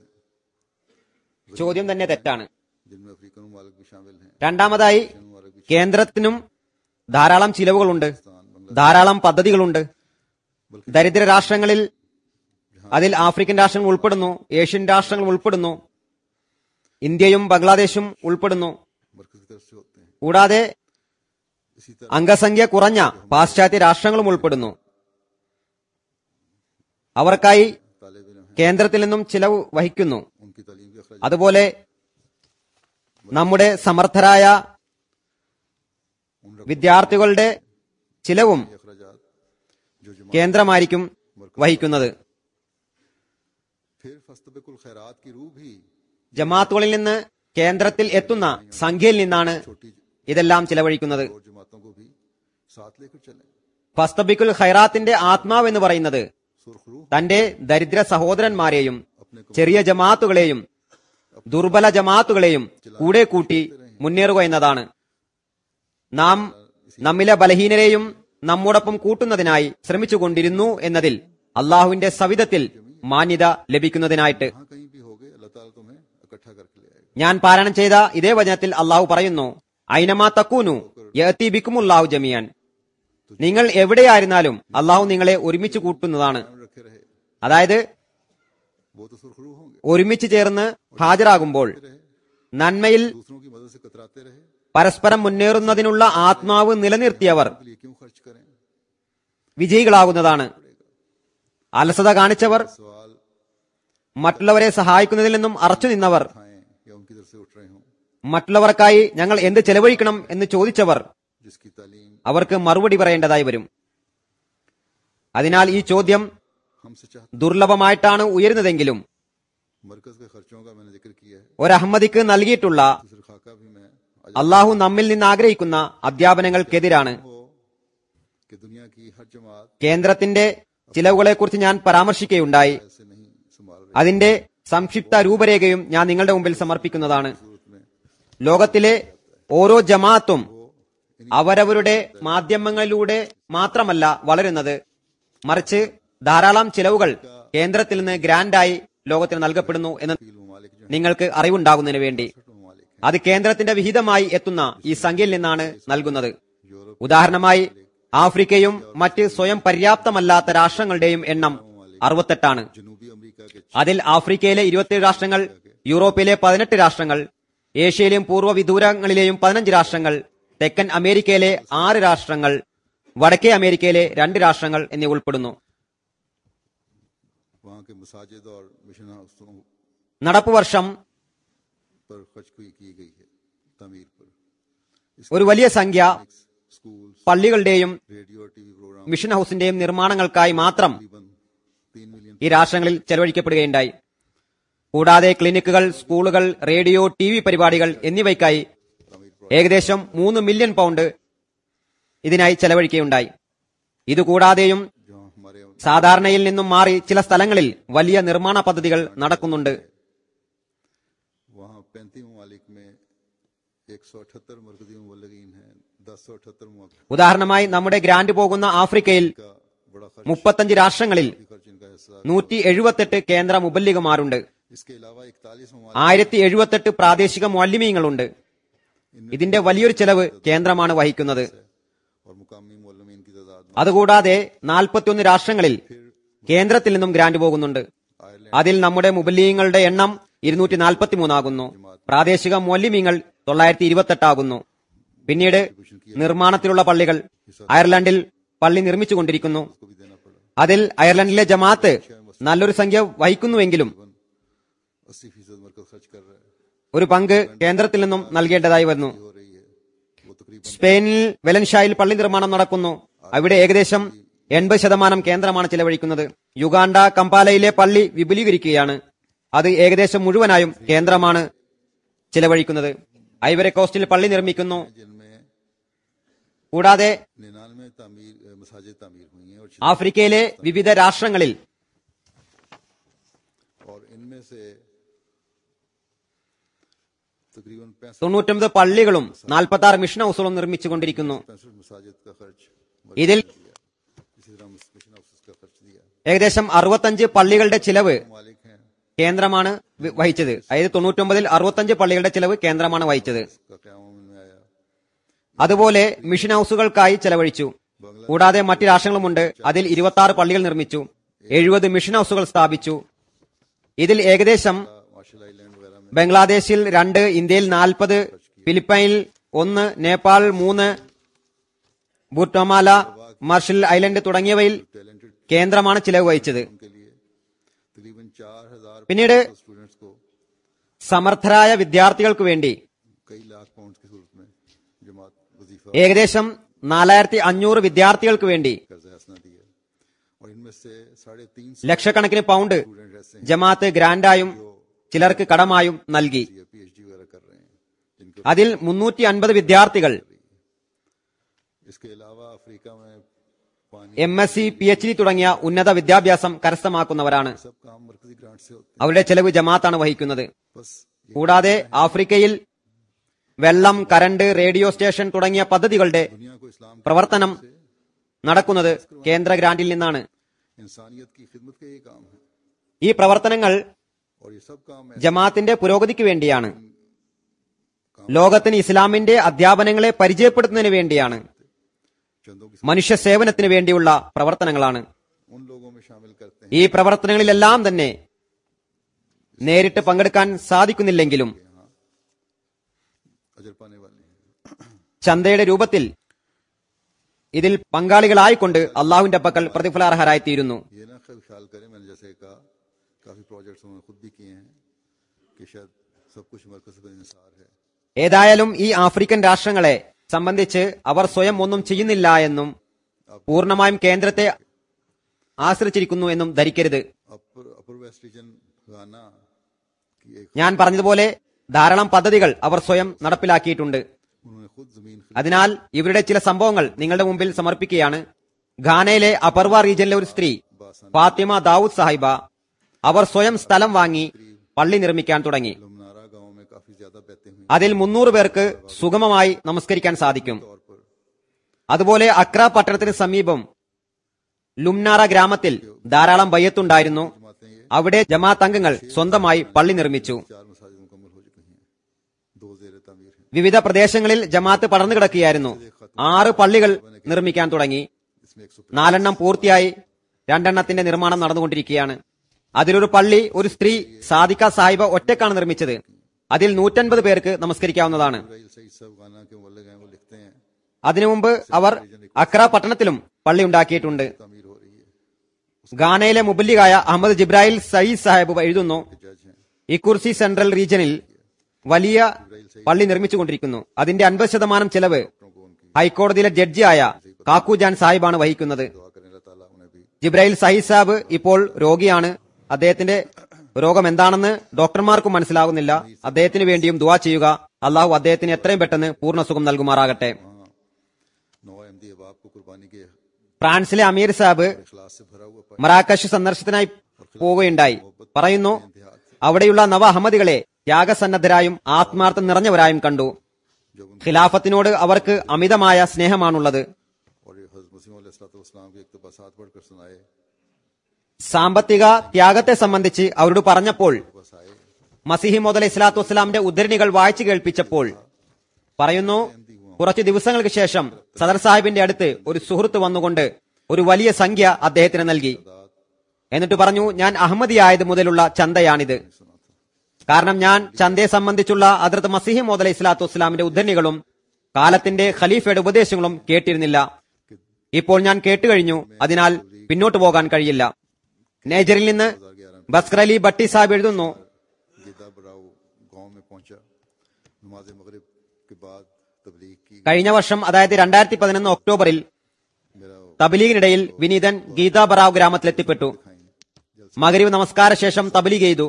Speaker 2: ചോദ്യം തന്നെ തെറ്റാണ്
Speaker 1: जिनमें अफ्रीकन ममालिक भी शामिल हैं
Speaker 2: രണ്ടാമതായി
Speaker 1: ममालिक भी
Speaker 2: കേന്ദ്രത്തിനും ധാരാളം ചിലവുകളുണ്ട് ധാരാളം പദ്ധതികളുണ്ട് ദരിദ്ര രാഷ്ട്രങ്ങളിൽ അതിൽ ആഫ്രിക്കൻ രാഷ്ട്രങ്ങൾ ഉൾപ്പെടുന്നു ഏഷ്യൻ രാഷ്ട്രങ്ങൾ ഉൾപ്പെടുന്നു ഇന്ത്യയും ബംഗ്ലാദേശും ഉൾപ്പെടുന്നു
Speaker 1: मरकज की तरफ से होते हैं
Speaker 2: കൂടാതെ
Speaker 1: इसी तरह
Speaker 2: അംഗസംഖ്യ കുറഞ്ഞ പാശ്ചാത്യ രാഷ്ട്രങ്ങളും ഉൾപ്പെടുന്നു അവർക്കായി
Speaker 1: तालिब इल्म हैं
Speaker 2: കേന്ദ്രത്തിൽ നിന്നും ചിലവ് വഹിക്കുന്നു
Speaker 1: उनकी तालीम के अखराज
Speaker 2: അതുപോലെ നമ്മുടെ സമർത്ഥരായ വിദ്യാർത്ഥികളുടെ ചിലവും
Speaker 1: अखराज जो जमा
Speaker 2: കേന്ദ്രമായിരിക്കും വഹിക്കുന്നത്
Speaker 1: फिर फस्तबिकुल खैरात की रूह भी
Speaker 2: ജമാത്തുകളിൽ നിന്ന് കേന്ദ്രത്തിൽ എത്തുന്ന സംഖ്യയിൽ നിന്നാണ്
Speaker 1: छोटी
Speaker 2: ഇതെല്ലാം ചിലവഴിക്കുന്നത്
Speaker 1: और जमातों को भी साथ लेकर चलें
Speaker 2: ഫസ്തബിക്കുൽ ഖൈറാത്തിന്റെ ആത്മാവ് എന്ന് പറയുന്നത്
Speaker 1: सुर्ख रूह
Speaker 2: തന്റെ ദരിദ്ര സഹോദരന്മാരെയും
Speaker 1: अपने को
Speaker 2: ചെറിയ ജമാത്തുകളെയും ദുർബല ജമാത്തുകളെയും കൂടെ കൂട്ടി മുന്നേറുക എന്നതാണ് നാം നമ്മിലെ ബലഹീനരെയും നമ്മോടൊപ്പം കൂട്ടുന്നതിനായി ശ്രമിച്ചുകൊണ്ടിരുന്നു എന്നതിൽ അള്ളാഹുവിന്റെ സവിധത്തിൽ മാന്യത ലഭിക്കുന്നതിനായിട്ട്
Speaker 1: जहाँ कहीं भी होगे अल्लाह ताला तुम्हें इकट्ठा करके ले आएगा
Speaker 2: ഞാൻ പാരായണം ചെയ്ത ഇതേ വചനത്തിൽ അള്ളാഹു പറയുന്നു ഐനമാ തക്കൂനു യഅതി ബിക്കുമുല്ലാഹു ജമിയാൻ നിങ്ങൾ എവിടെയായിരുന്നാലും അള്ളാഹു നിങ്ങളെ ഒരുമിച്ച് കൂട്ടുന്നതാണ്
Speaker 1: ध्यान रखे रहे
Speaker 2: അതായത്
Speaker 1: वो तो सुर्ख रूह होंगे
Speaker 2: ഒരുമിച്ച് ചേർന്ന് ഹാജരാകുമ്പോൾ നന്മയിൽ
Speaker 1: दूसरों की मदद से कतराते रहे
Speaker 2: പരസ്പരം മുന്നേറുന്നതിനുള്ള ആത്മാവ് നിലനിർത്തിയവർ
Speaker 1: के लिए क्यों खर्च करें
Speaker 2: വിജയികളാകുന്നതാണ് അലസത കാണിച്ചവർ
Speaker 1: सवाल
Speaker 2: മറ്റുള്ളവരെ സഹായിക്കുന്നതിൽ നിന്നും അറച്ചു നിന്നവർ
Speaker 1: खाएं या उनकी तरफ से उठ रहे हों
Speaker 2: മറ്റുള്ളവർക്കായി ഞങ്ങൾ എന്ത് ചെലവഴിക്കണം എന്ന് ചോദിച്ചവർ
Speaker 1: जिसकी तालीम
Speaker 2: അവർക്ക് മറുപടി പറയേണ്ടതായി വരും അതിനാൽ ഈ ചോദ്യം
Speaker 1: हमसे चाहते
Speaker 2: ദുർലഭമായിട്ടാണ് ഉയരുന്നതെങ്കിലും
Speaker 1: मरकज के खर्चों का मैंने जिक्र किया है
Speaker 2: ഒരു അഹമ്മദിക്ക് നൽകിയിട്ടുള്ള
Speaker 1: दूसरे खाका भी मैं आज
Speaker 2: അള്ളാഹു നമ്മിൽ നിന്ന് ആഗ്രഹിക്കുന്ന അധ്യാപനങ്ങൾക്കെതിരാണ്
Speaker 1: हो कि दुनिया की हर जमात
Speaker 2: കേന്ദ്രത്തിന്റെ ചിലവുകളെക്കുറിച്ച് ഞാൻ പരാമർശിക്കുകയുണ്ടായി
Speaker 1: ऐसे नहीं संभाल रही
Speaker 2: അതിന്റെ സംക്ഷിപ്ത രൂപരേഖയും ഞാൻ നിങ്ങളുടെ മുമ്പിൽ സമർപ്പിക്കുന്നതാണ്
Speaker 1: सूरत में
Speaker 2: ലോകത്തിലെ ഓരോ ജമാഅത്തും അവരവരുടെ മാധ്യമങ്ങളിലൂടെ മാത്രമല്ല വളരുന്നത് മറിച്ച് ധാരാളം ചിലവുകൾ കേന്ദ്രത്തിൽ നിന്ന് ഗ്രാൻഡായി ലോകത്തിന് നൽകപ്പെടുന്നു എന്ന്
Speaker 1: तीन ममालिक जो
Speaker 2: നിങ്ങൾക്ക് അറിവുണ്ടാകുന്നതിന് വേണ്ടി
Speaker 1: हैं ममालिक
Speaker 2: അത് കേന്ദ്രത്തിന്റെ വിഹിതമായി എത്തുന്ന ഈ സംഖ്യയിൽ നിന്നാണ് നൽകുന്നത്
Speaker 1: യൂറോപ്പ്
Speaker 2: ഉദാഹരണമായി ആഫ്രിക്കയും മറ്റ് സ്വയം പര്യാപ്തമല്ലാത്ത രാഷ്ട്രങ്ങളുടെയും എണ്ണം അറുപത്തെട്ടാണ്
Speaker 1: जनूबी अमेरिका के
Speaker 2: അതിൽ ആഫ്രിക്കയിലെ ഇരുപത്തിയേഴ് രാഷ്ട്രങ്ങൾ യൂറോപ്പിലെ പതിനെട്ട് രാഷ്ട്രങ്ങൾ ഏഷ്യയിലെയും പൂർവ്വ വിദൂരങ്ങളിലെയും പതിനഞ്ച് രാഷ്ട്രങ്ങൾ തെക്കൻ അമേരിക്കയിലെ ആറ് രാഷ്ട്രങ്ങൾ വടക്കേ അമേരിക്കയിലെ രണ്ട് രാഷ്ട്രങ്ങൾ എന്നിവ ഉൾപ്പെടുന്നു
Speaker 1: वहाँ के मसाजिद और मिशन हाउसों
Speaker 2: നടപ്പു വർഷം
Speaker 1: पर खर्च की की गई है तमीर पर
Speaker 2: ഒരു വലിയ സംഖ്യ
Speaker 1: स्कूल
Speaker 2: പള്ളികളുടെയും
Speaker 1: रेडियो और टीवी प्रोग्राम
Speaker 2: മിഷൻ ഹൌസിന്റെയും നിർമ്മാണങ്ങൾക്കായി മാത്രം
Speaker 1: तकरीबन तीन मिलियन
Speaker 2: ഈ രാഷ്ട്രങ്ങളിൽ ചെലവഴിക്കപ്പെടുകയുണ്ടായി കൂടാതെ ക്ലിനിക്കുകൾ സ്കൂളുകൾ റേഡിയോ ടി വി പരിപാടികൾ എന്നിവയ്ക്കായി ഏകദേശം മൂന്ന് മില്യൺ പൗണ്ട് ഇതിനായി ചെലവഴിക്കുകയുണ്ടായി ഇതുകൂടാതെയും
Speaker 1: जो हमारे
Speaker 2: സാധാരണയിൽ നിന്നും മാറി ചില സ്ഥലങ്ങളിൽ വലിയ നിർമ്മാണ പദ്ധതികൾ നടക്കുന്നുണ്ട്
Speaker 1: वहाँ पैंतीस ममालिक में एक सौ अठहत्तर मरकजी मुबलगिन हैं दस सौ अठहत्तर
Speaker 2: ഉദാഹരണമായി നമ്മുടെ ഗ്രാന്റ് പോകുന്ന ആഫ്രിക്കയിൽ
Speaker 1: का बड़ा खर्च
Speaker 2: മുപ്പത്തഞ്ച് രാഷ്ട്രങ്ങളിൽ
Speaker 1: खर्च इनका हिस्सा
Speaker 2: നൂറ്റി എഴുപത്തെട്ട് കേന്ദ്ര മുബല്ലിഗമാരുണ്ട്
Speaker 1: इसके अलावा इकतालीस ममालिक
Speaker 2: ആയിരത്തി എഴുപത്തെട്ട് പ്രാദേശിക മൊല്ലിമീങ്ങളുണ്ട് ഇതിന്റെ വലിയൊരു ചെലവ് കേന്ദ്രമാണ് വഹിക്കുന്നത്
Speaker 1: और मुकामी मोलमीन की तादाद
Speaker 2: അതുകൂടാതെ നാൽപ്പത്തിയൊന്ന് രാഷ്ട്രങ്ങളിൽ കേന്ദ്രത്തിൽ നിന്നും ഗ്രാന്റ് പോകുന്നുണ്ട്
Speaker 1: आयरलैंड
Speaker 2: അതിൽ നമ്മുടെ മുബല്ലീങ്ങളുടെ എണ്ണം ഇരുന്നൂറ്റി നാൽപ്പത്തി മൂന്നാകുന്നു പ്രാദേശിക മൊല്ലിമീങ്ങൾ തൊള്ളായിരത്തി ഇരുപത്തെട്ടാകുന്നു പിന്നീട് നിർമ്മാണത്തിലുള്ള പള്ളികൾ അയർലൻഡിൽ പള്ളി നിർമ്മിച്ചുകൊണ്ടിരിക്കുന്നു
Speaker 1: को भी देना पड़ा
Speaker 2: അതിൽ അയർലൻഡിലെ ജമാഅത്ത് നല്ലൊരു സംഖ്യ വഹിക്കുന്നുവെങ്കിലും
Speaker 1: अस्सी फीसद मरकज खर्च कर रहा है
Speaker 2: ഒരു പങ്ക് കേന്ദ്രത്തിൽ നിന്നും നൽകേണ്ടതായി വരുന്നു
Speaker 1: हो रही है वो तकरीबन
Speaker 2: സ്പെയിനിൽ വെലൻഷായിൽ പള്ളി നിർമ്മാണം നടക്കുന്നു അവിടെ ഏകദേശം എൺപത് ശതമാനം കേന്ദ്രമാണ് ചിലവഴിക്കുന്നത് യുഗാണ്ട കമ്പാലയിലെ പള്ളി വിപുലീകരിക്കുകയാണ് അത് ഏകദേശം മുഴുവനായും കേന്ദ്രമാണ് ചിലവഴിക്കുന്നത് ഐവറി കോസ്റ്റിൽ പള്ളി നിർമ്മിക്കുന്നു
Speaker 1: जिनमें
Speaker 2: കൂടാതെ
Speaker 1: निन्यानवे तामीर मसाजिद तामीर हुई हैं और
Speaker 2: ആഫ്രിക്കയിലെ വിവിധ രാഷ്ട്രങ്ങളിൽ
Speaker 1: और इनमें से तकरीबन पैंसठ
Speaker 2: തൊണ്ണൂറ്റൊമ്പത് പള്ളികളും നാൽപ്പത്തി ആറ് മിഷൻ ഹൗസുകളും നിർമ്മിച്ചുകൊണ്ടിരിക്കുന്നു
Speaker 1: पैंसठ मसाजिद का खर्च
Speaker 2: ഇതിൽ
Speaker 1: इसी तरह मिशन हाउसेस का खर्च दिया
Speaker 2: ഏകദേശം അറുപത്തഞ്ച് പള്ളികളുടെ ചിലവ്
Speaker 1: मालिक हैं
Speaker 2: കേന്ദ്രമാണ് വി- വഹിച്ചത് അതായത് തൊണ്ണൂറ്റൊമ്പതിൽ അറുപത്തഞ്ച് പള്ളികളുടെ ചിലവ് കേന്ദ്രമാണ് വഹിച്ചത്
Speaker 1: का क्याम में आया
Speaker 2: അതുപോലെ മിഷൻ ഹൗസുകൾക്കായി ചെലവഴിച്ചു കൂടാതെ മറ്റ് രാഷ്ട്രങ്ങളുമുണ്ട് അതിൽ ഇരുപത്തി ആറ് പള്ളികൾ നിർമ്മിച്ചു എഴുപത് മിഷൻ ഹൗസുകൾ സ്ഥാപിച്ചു ഇതിൽ ഏകദേശം
Speaker 1: मार्शल आइलैंड वगैरह में
Speaker 2: ബംഗ്ലാദേശിൽ രണ്ട് ഇന്ത്യയിൽ നാൽപ്പത് ഫിലിപ്പൈനിൽ ഒന്ന് നേപ്പാൾ മൂന്ന് ബുട്ടമാല മാർഷൽ ഐലൻഡ് തുടങ്ങിയവയിൽ
Speaker 1: टैलेंटेड
Speaker 2: കേന്ദ്രമാണ് ചിലവ് വഹിച്ചത്
Speaker 1: उनके लिए तकरीबन चार हजार
Speaker 2: പിന്നീട്
Speaker 1: स्टूडेंट्स को
Speaker 2: സമർത്ഥരായ വിദ്യാർത്ഥികൾക്ക് വേണ്ടി
Speaker 1: कई लाख पाउंड की सूरत में जमात वजीफा
Speaker 2: ഏകദേശം നാലായിരത്തി അഞ്ഞൂറ് വിദ്യാർത്ഥികൾക്ക് വേണ്ടി
Speaker 1: कर्ज हसना दिया और इनमें से साढ़े तीन सौ
Speaker 2: ലക്ഷക്കണക്കിന് പൗണ്ട്
Speaker 1: स्टूडेंट ऐसे हैं
Speaker 2: ജമാഅത്ത് ഗ്രാൻഡായും ചിലർക്ക് കടമായും നൽകി
Speaker 1: जो पीएचडी वगैरह कर रहे हैं जिनको
Speaker 2: അതിൽ മുന്നൂറ്റി അൻപത് വിദ്യാർത്ഥികൾ
Speaker 1: इसके अलावा अफ्रीका में पानी
Speaker 2: M S C P H D തുടങ്ങിയ ഉന്നത വിദ്യാഭ്യാസം കരസ്ഥമാക്കുന്നവരാണ്
Speaker 1: सब काम मरकजी ग्रांट से होते
Speaker 2: അവരുടെ ചെലവ് ജമാഅത്താണ് വഹിക്കുന്നത്
Speaker 1: हैं बस ये
Speaker 2: കൂടാതെ ആഫ്രിക്കയിൽ വെള്ളം കരണ്ട് റേഡിയോ സ്റ്റേഷൻ തുടങ്ങിയ പദ്ധതികളുടെ
Speaker 1: दुनिया को इस्लाम के
Speaker 2: പ്രവർത്തനം നടക്കുന്നത് കേന്ദ്ര ഗ്രാന്റിൽ നിന്നാണ്
Speaker 1: इंसानियत की खिदमत का ये काम है
Speaker 2: ഈ പ്രവർത്തനങ്ങൾ
Speaker 1: और ये सब काम है
Speaker 2: ജമാഅത്തിന്റെ പുരോഗതിക്ക് വേണ്ടിയാണ് ലോകത്തിന് ഇസ്ലാമിന്റെ അധ്യാപനങ്ങളെ പരിചയപ്പെടുത്തുന്നതിന് വേണ്ടിയാണ്
Speaker 1: चंदों की
Speaker 2: മനുഷ്യ സേവനത്തിന് വേണ്ടിയുള്ള പ്രവർത്തനങ്ങളാണ്
Speaker 1: उन लोगों में शामिल करते हैं
Speaker 2: ഈ പ്രവർത്തനങ്ങളിലെല്ലാം തന്നെ നേരിട്ട് പങ്കെടുക്കാൻ സാധിക്കുന്നില്ലെങ്കിലും
Speaker 1: अजर पाने वाले हैं
Speaker 2: ചന്തയുടെ രൂപത്തിൽ ഇതിൽ പങ്കാളികളായിക്കൊണ്ട് അള്ളാഹുവിന്റെ പക്കൽ പ്രതിഫലാർഹരായിത്തീരുന്നു
Speaker 1: ये ना ख्याल ख्याल करें मैंने जैसे कहा काफी प्रोजेक्ट्स उन्होंने खुद भी किए हैं कि शायद सब कुछ मरकज पर इंसार है
Speaker 2: ഏതായാലും ഈ ആഫ്രിക്കൻ രാഷ്ട്രങ്ങളെ സംബന്ധിച്ച് അവർ സ്വയം ഒന്നും ചെയ്യുന്നില്ല എന്നും പൂർണ്ണമായും കേന്ദ്രത്തെ ആശ്രയിച്ചിരിക്കുന്നു എന്നും ധരിക്കരുത്
Speaker 1: अपर अपर वेस्ट रीजन गाना की एक
Speaker 2: ഞാൻ പറഞ്ഞതുപോലെ ധാരാളം പദ്ധതികൾ അവർ സ്വയം നടപ്പിലാക്കിയിട്ടുണ്ട്
Speaker 1: उन्होंने खुद जमीन खरीदी
Speaker 2: അതിനാൽ ഇവരുടെ ചില സംഭവങ്ങൾ നിങ്ങളുടെ മുമ്പിൽ സമർപ്പിക്കുകയാണ് ഘാനയിലെ അപർവ റീജിയനിലെ ഒരു സ്ത്രീ ഫാത്തിമ ദാവൂദ് സാഹിബ അവർ സ്വയം സ്ഥലം വാങ്ങി പള്ളി നിർമ്മിക്കാൻ തുടങ്ങി
Speaker 1: लुमनारा गांव में काफी ज्यादा बहते हुए
Speaker 2: അതിൽ മുന്നൂറ് പേർക്ക് സുഗമമായി നമസ്കരിക്കാൻ സാധിക്കും
Speaker 1: तौर पर
Speaker 2: അതുപോലെ അക്ര പട്ടണത്തിന് സമീപം ലുംനാറ ഗ്രാമത്തിൽ ധാരാളം ബയ്യത്തുണ്ടായിരുന്നു
Speaker 1: जमातें ये
Speaker 2: അവിടെ ജമാഅത്ത് അംഗങ്ങൾ സ്വന്തമായി പള്ളി നിർമ്മിച്ചു
Speaker 1: चार मसाजिद मुकम्मल हो चुकी हैं दो जेर तमीर हैं
Speaker 2: വിവിധ പ്രദേശങ്ങളിൽ ജമാഅത്ത് പടർന്നു കിടക്കുകയായിരുന്നു ആറ് പള്ളികൾ നിർമ്മിക്കാൻ തുടങ്ങി
Speaker 1: इसमें एक सौ
Speaker 2: നാലെണ്ണം പൂർത്തിയായി രണ്ടെണ്ണത്തിന്റെ നിർമ്മാണം നടന്നുകൊണ്ടിരിക്കുകയാണ് അതിലൊരു പള്ളി ഒരു സ്ത്രീ സാദിക സാഹിബ ഒറ്റക്കാണ് നിർമ്മിച്ചത് അതിൽ നൂറ്റൻപത് പേർക്ക് നമസ്കരിക്കാവുന്നതാണ്
Speaker 1: इब्राहिम सईद साहब गाना के मुल्क हैं वो लिखते हैं
Speaker 2: അതിനു മുമ്പ് അവർ അക്ര പട്ടണത്തിലും പള്ളി ഉണ്ടാക്കിയിട്ടുണ്ട്
Speaker 1: तमीर हो रही है
Speaker 2: ഗാനയിലെ മുബല്ലിഗായ അഹമ്മദ് ജിബ്രാഹിൽ സയ്യിദ് സാഹിബ് എഴുതുന്നു
Speaker 1: जज हैं
Speaker 2: ഇക്കുർസി സെൻട്രൽ റീജിയനിൽ വലിയ പള്ളി നിർമ്മിച്ചുകൊണ്ടിരിക്കുന്നു അതിന്റെ അൻപത് ശതമാനം ചെലവ്
Speaker 1: को उनकी
Speaker 2: ഹൈക്കോടതിയിലെ ജഡ്ജിയായ കാക്കുജാൻ സാഹിബാണ് വഹിക്കുന്നത്
Speaker 1: दुआ करें अल्लाह ताला उन्हें भी
Speaker 2: ജിബ്രാഹിൽ സയ്യിദ് സാഹിബ് ഇപ്പോൾ രോഗിയാണ് അദ്ദേഹത്തിന്റെ രോഗം എന്താണെന്ന് ഡോക്ടർമാർക്കും മനസ്സിലാകുന്നില്ല അദ്ദേഹത്തിന് വേണ്ടിയും ദുവാ ചെയ്യുക അള്ളാഹു അദ്ദേഹത്തിന് എത്രയും പെട്ടെന്ന് പൂർണ്ണ സുഖം നൽകുമാറാകട്ടെ
Speaker 1: नौ अहमदी अहबाब को कुर्बानी के
Speaker 2: ഫ്രാൻസിലെ അമീർ സാഹിബ്
Speaker 1: इखलास से भरा हुआ
Speaker 2: മറാക്കഷ് സന്ദർശനത്തിനായി പോവുകയുണ്ടായി പറയുന്നു അവിടെയുള്ള നവ അഹമ്മദികളെ ത്യാഗസന്നദ്ധരായും ആത്മാർത്ഥം നിറഞ്ഞവരായും കണ്ടു
Speaker 1: जब उन
Speaker 2: ഖിലാഫത്തിനോട് അവർക്ക് അമിതമായ സ്നേഹമാണുള്ളത്
Speaker 1: और ये हजरत मसीम अलैहिस्सलाम के इकतबासात पढ़कर सुनाए
Speaker 2: സാമ്പത്തിക ത്യാഗത്തെ സംബന്ധിച്ച് അവരോട് പറഞ്ഞപ്പോൾ
Speaker 1: बस आए
Speaker 2: മസിഹി മുതൽ ഇസ്ലാത്തു വസ്സലാമിന്റെ ഉദ്ധരണികൾ വായിച്ചു കേൾപ്പിച്ചപ്പോൾ പറയുന്നു കുറച്ച് ദിവസങ്ങൾക്ക് ശേഷം സദർ സാഹിബിന്റെ അടുത്ത് ഒരു സുഹൃത്ത് വന്നുകൊണ്ട് ഒരു വലിയ സംഖ്യ അദ്ദേഹത്തിന് നൽകി എന്നിട്ട് പറഞ്ഞു ഞാൻ അഹമ്മദിയായത് മുതലുള്ള ചന്തയാണിത് കാരണം ഞാൻ ചന്തയെ സംബന്ധിച്ചുള്ള അതിർത്ത് മസിഹി മുതൽ ഇസ്ലാത്തു വസ്സലാമിന്റെ ഉദ്ധരണികളും കാലത്തിന്റെ ഖലീഫയുടെ ഉപദേശങ്ങളും കേട്ടിരുന്നില്ല ഇപ്പോൾ ഞാൻ കേട്ടുകഴിഞ്ഞു അതിനാൽ പിന്നോട്ട് പോകാൻ കഴിയില്ല നേജറിൽ നിന്ന് ബസ്കർ ഭട്ടി സാഹിബ് എഴുതുന്നു
Speaker 1: गिदा बराऊ गांव में पहुंचा नमाज मगरिब के बाद तबलीग की
Speaker 2: കഴിഞ്ഞ വർഷം അതായത് രണ്ടായിരത്തി പതിനൊന്ന് ഒക്ടോബറിൽ
Speaker 1: मेरा
Speaker 2: തബലീഗിനിടയിൽ വിനീതൻ ഗീതാ ബറാവ് ഗ്രാമത്തിലെത്തിപ്പെട്ടു മകരീവ് നമസ്കാര ശേഷം തബലീഗ് ചെയ്തു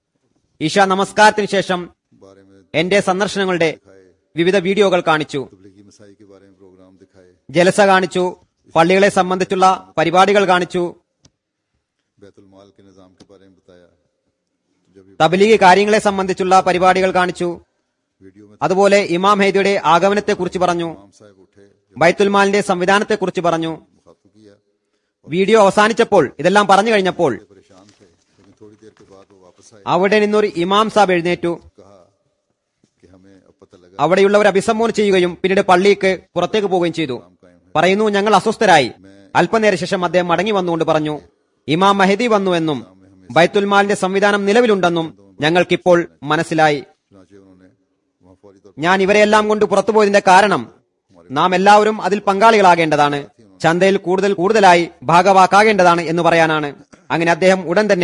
Speaker 2: ഇഷ നമസ്കാരത്തിന് ശേഷം
Speaker 1: बारे में
Speaker 2: എന്റെ സന്ദർശനങ്ങളുടെ വിവിധ വീഡിയോകൾ കാണിച്ചു
Speaker 1: तबलीगी मसाई के बारे में प्रोग्राम दिखाए
Speaker 2: ജലസ കാണിച്ചു പള്ളികളെ സംബന്ധിച്ചുള്ള പരിപാടികൾ കാണിച്ചു
Speaker 1: बैतुल माल के निज़ाम के बारे में बताया जब ये
Speaker 2: തബലീഗ് കാര്യങ്ങളെ സംബന്ധിച്ചുള്ള പരിപാടികൾ കാണിച്ചു
Speaker 1: वीडियो में
Speaker 2: അതുപോലെ ഇമാം ഹൈദിയുടെ ആഗമനത്തെക്കുറിച്ച് പറഞ്ഞു
Speaker 1: इमाम साहब उठे जब
Speaker 2: ബൈത്തുൽമാലിന്റെ സംവിധാനത്തെക്കുറിച്ച് പറഞ്ഞു
Speaker 1: मुखातब किया
Speaker 2: വീഡിയോ അവസാനിച്ചപ്പോൾ ഇതെല്ലാം പറഞ്ഞു കഴിഞ്ഞപ്പോൾ
Speaker 1: परेशान थे लेकिन थोड़ी देर के बाद वो वापस आए
Speaker 2: അവിടെ നിന്നൊരു ഇമാം സാബ് എഴുന്നേറ്റു
Speaker 1: कहा कि हमें अब पता लगा
Speaker 2: അവിടെയുള്ളവർ അഭിസംബോധന ചെയ്യുകയും പിന്നീട് പള്ളിക്ക് പുറത്തേക്ക് പോവുകയും ചെയ്തു പറയുന്നു ഞങ്ങൾ അസ്വസ്ഥരായി അല്പനേര ശേഷം അദ്ദേഹം മടങ്ങി വന്നുകൊണ്ട് പറഞ്ഞു ഇമാം മഹദി വന്നുവെന്നും ബൈത്തുൽമാലിന്റെ സംവിധാനം നിലവിലുണ്ടെന്നും ഞങ്ങൾക്കിപ്പോൾ മനസ്സിലായി
Speaker 1: चुनाचे उन्होंने वहाँ फौरी तौर
Speaker 2: ഞാൻ ഇവരെല്ലാം കൊണ്ട് പുറത്തുപോയതിന്റെ കാരണം നാം എല്ലാവരും അതിൽ പങ്കാളികളാകേണ്ടതാണ് ചന്തയിൽ കൂടുതൽ കൂടുതലായി ഭാഗവാക്കാകേണ്ടതാണ് എന്ന് പറയാനാണ് അങ്ങനെ അദ്ദേഹം ഉടൻ തന്നെ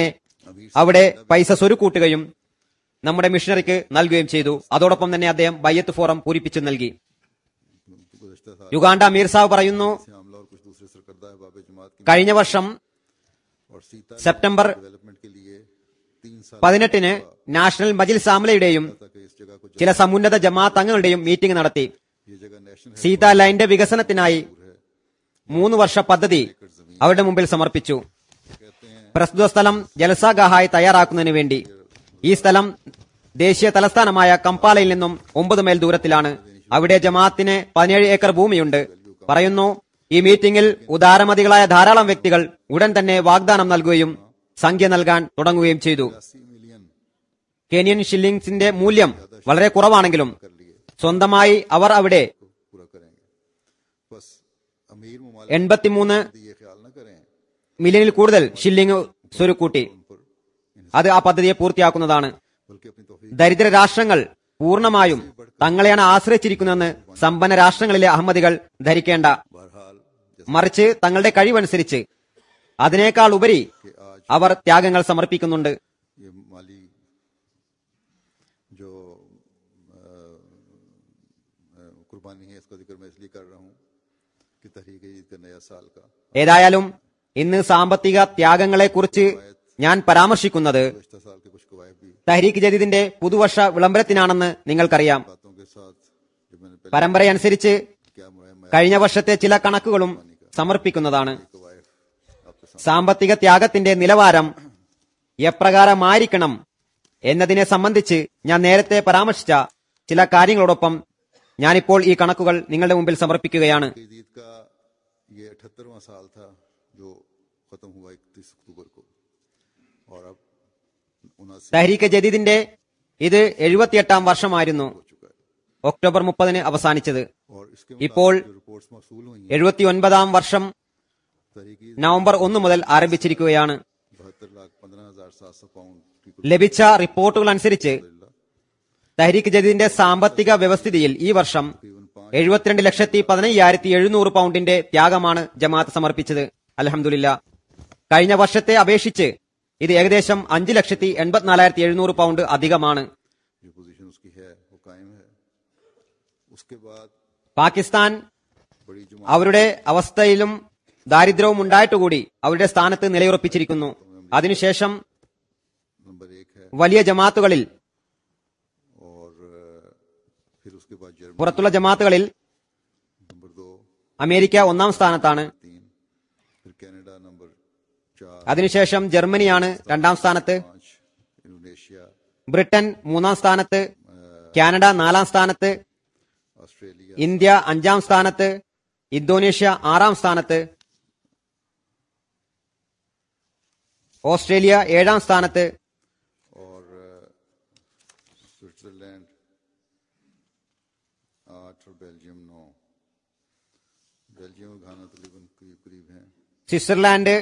Speaker 2: അവിടെ പൈസ സ്വരുക്കൂട്ടുകയും നമ്മുടെ മിഷണറിക്ക് നൽകുകയും ചെയ്തു അതോടൊപ്പം തന്നെ അദ്ദേഹം ബയ്യത്ത് ഫോറം പൂരിപ്പിച്ചു നൽകി
Speaker 1: गुजशत साल
Speaker 2: യുഗാണ്ട അമീർ സാഹ് പറയുന്നു
Speaker 1: से हमला और कुछ दूसरे सरकर्दा अहबाब जमात की
Speaker 2: കഴിഞ്ഞ വർഷം
Speaker 1: और सीता
Speaker 2: സെപ്റ്റംബർ
Speaker 1: डेवलपमेंट के लिए तीन साल
Speaker 2: പതിനെട്ടിന് നാഷണൽ മജിൽസ് ആമലയുടെയും
Speaker 1: तक इस जगह को
Speaker 2: ചില സമുന്നത ജമാഅത്ത് അംഗങ്ങളുടെയും മീറ്റിംഗ് നടത്തി
Speaker 1: ये जगह नेशनल
Speaker 2: സീത ലൈന്റെ വികസനത്തിനായി മൂന്ന് വർഷ പദ്ധതി അവരുടെ മുമ്പിൽ സമർപ്പിച്ചു പ്രസ്തുത സ്ഥലം ജലസാഗാഹായി തയ്യാറാക്കുന്നതിന് വേണ്ടി ഈ സ്ഥലം ദേശീയ തലസ്ഥാനമായ കമ്പാലയിൽ നിന്നും ഒമ്പത് മൈൽ ദൂരത്തിലാണ് അവിടെ ജമാഅത്തിന് പതിനേഴ് ഏക്കർ ഭൂമിയുണ്ട് പറയുന്നു ഈ മീറ്റിംഗിൽ ഉദാരമതികളായ ധാരാളം വ്യക്തികൾ ഉടൻ തന്നെ വാഗ്ദാനം നൽകുകയും സംഖ്യ നൽകാൻ തുടങ്ങുകയും ചെയ്തു
Speaker 1: अस्सी मिलियन
Speaker 2: കെനിയൻ ഷില്ലിംഗ്സിന്റെ മൂല്യം വളരെ കുറവാണെങ്കിലും
Speaker 1: कर लिए
Speaker 2: സ്വന്തമായി അവർ അവിടെ
Speaker 1: पूरा करेंगे बस अमीर ममालिक
Speaker 2: എൺപത്തിമൂന്ന്
Speaker 1: ये ख्याल न करें
Speaker 2: മില്യണിൽ കൂടുതൽ ഷില്ലിംഗ് സ്വരുക്കൂട്ടി അത് ആ പദ്ധതിയെ പൂർത്തിയാക്കുന്നതാണ്
Speaker 1: बल्कि अपनी तोफीक
Speaker 2: ദരിദ്ര രാഷ്ട്രങ്ങൾ പൂർണ്ണമായും തങ്ങളെയാണ് ആശ്രയിച്ചിരിക്കുന്നതെന്ന് സമ്പന്ന രാഷ്ട്രങ്ങളിലെ അഹമ്മദികൾ ധരിക്കേണ്ട
Speaker 1: बहरहाल
Speaker 2: മറിച്ച് തങ്ങളുടെ കഴിവനുസരിച്ച് അതിനേക്കാൾ ഉപരി അവർ ത്യാഗങ്ങൾ സമർപ്പിക്കുന്നുണ്ട്
Speaker 1: ये माली जो अ, अ, कुर्बानी है इसका जिक्र मैं इसलिए कर रहा हूँ कि तहरीक ईद का नया साल का
Speaker 2: ഏതായാലും ഇന്ന് സാമ്പത്തിക ത്യാഗങ്ങളെക്കുറിച്ച് ഞാൻ പരാമർശിക്കുന്നത്
Speaker 1: गुजशत साल के कुछ कवायद भी
Speaker 2: തഹരീഖ് ജദീദിന്റെ പുതുവർഷ വിളംബരത്തിനാണെന്ന് നിങ്ങൾക്കറിയാം
Speaker 1: बातों के साथ जो मैंने पहले
Speaker 2: പരമ്പരയനുസരിച്ച്
Speaker 1: क्या मुहिम है
Speaker 2: കഴിഞ്ഞ വർഷത്തെ ചില കണക്കുകളും സമർപ്പിക്കുന്നതാണ്
Speaker 1: कवायद आपके सामने
Speaker 2: സാമ്പത്തിക ത്യാഗത്തിന്റെ നിലവാരം എപ്രകാരമായിരിക്കണം എന്നതിനെ സംബന്ധിച്ച് ഞാൻ നേരത്തെ പരാമർശിച്ച ചില കാര്യങ്ങളോടൊപ്പം ഞാനിപ്പോൾ ഈ കണക്കുകൾ നിങ്ങളുടെ മുമ്പിൽ സമർപ്പിക്കുകയാണ്
Speaker 1: ईद ईद का ये अठहत्तरवा साल था जो खत्म हुआ इकतीस अक्टूबर को और अब उनासी
Speaker 2: തഹരീക്ക് ജദീദിന്റെ ഇത് എഴുപത്തിയെട്ടാം വർഷമായിരുന്നു
Speaker 1: हो चुका है
Speaker 2: ഒക്ടോബർ മുപ്പതിന് അവസാനിച്ചത്
Speaker 1: और इसके
Speaker 2: ഇപ്പോൾ
Speaker 1: मुताबिक जो रिपोर्ट्स मौसूल हुई हैं
Speaker 2: എഴുപത്തിയൊൻപതാം വർഷം
Speaker 1: तहरीक ईद
Speaker 2: നവംബർ ഒന്ന് മുതൽ ആരംഭിച്ചിരിക്കുകയാണ്
Speaker 1: बहत्तर लाख पंद्रह हजार सात सौ पाउंड की
Speaker 2: ലഭിച്ച റിപ്പോർട്ടുകൾ അനുസരിച്ച് തഹരീക്ക് ജദീദിന്റെ സാമ്പത്തിക വ്യവസ്ഥിതിയിൽ ഈ വർഷം എഴുപത്തിരണ്ട് ലക്ഷത്തി പതിനയ്യായിരത്തി എഴുന്നൂറ് പൗണ്ടിന്റെ ത്യാഗമാണ് ജമാഅത്ത് സമർപ്പിച്ചത് അലഹമുല്ല കഴിഞ്ഞ വർഷത്തെ അപേക്ഷിച്ച് ഇത് ഏകദേശം അഞ്ച് ലക്ഷത്തി എൺപത്തിനാലായിരത്തി എഴുന്നൂറ് പൗണ്ട് അധികമാണ്
Speaker 1: जो पोजीशन उसकी है वो कायम है उसके बाद
Speaker 2: പാകിസ്ഥാൻ
Speaker 1: बड़ी जुमा
Speaker 2: അവരുടെ അവസ്ഥയിലും ദാരിദ്ര്യവും ഉണ്ടായിട്ടുകൂടി അവരുടെ സ്ഥാനത്ത് നിലയുറപ്പിച്ചിരിക്കുന്നു അതിനുശേഷം
Speaker 1: नंबर एक है
Speaker 2: വലിയ ജമാഅത്തുകളിൽ
Speaker 1: और अ, फिर उसके बाद जर्मनी
Speaker 2: പുറത്തുള്ള ജമാഅത്തുകളിൽ
Speaker 1: नंबर दो
Speaker 2: അമേരിക്ക ഒന്നാം സ്ഥാനത്താണ്
Speaker 1: तीन फिर कनाडा नंबर चार
Speaker 2: അതിനുശേഷം ജർമ്മനിയാണ് രണ്ടാം സ്ഥാനത്ത്
Speaker 1: पाँच इंडोनेशिया
Speaker 2: ബ്രിട്ടൻ മൂന്നാം സ്ഥാനത്ത് കാനഡ നാലാം സ്ഥാനത്ത്
Speaker 1: ऑस्ट्रेलिया
Speaker 2: ഇന്ത്യ അഞ്ചാം സ്ഥാനത്ത് ഇന്തോനേഷ്യ ആറാം സ്ഥാനത്ത് ഓസ്ട്രേലിയ ഏഴാം സ്ഥാനത്ത്
Speaker 1: और अ, स्विट्जरलैंड आठ और बेल्जियम नौ बेल्जियम और घाना तकरीबन करीब करीब हैं
Speaker 2: സ്വിറ്റ്സർലാൻഡ്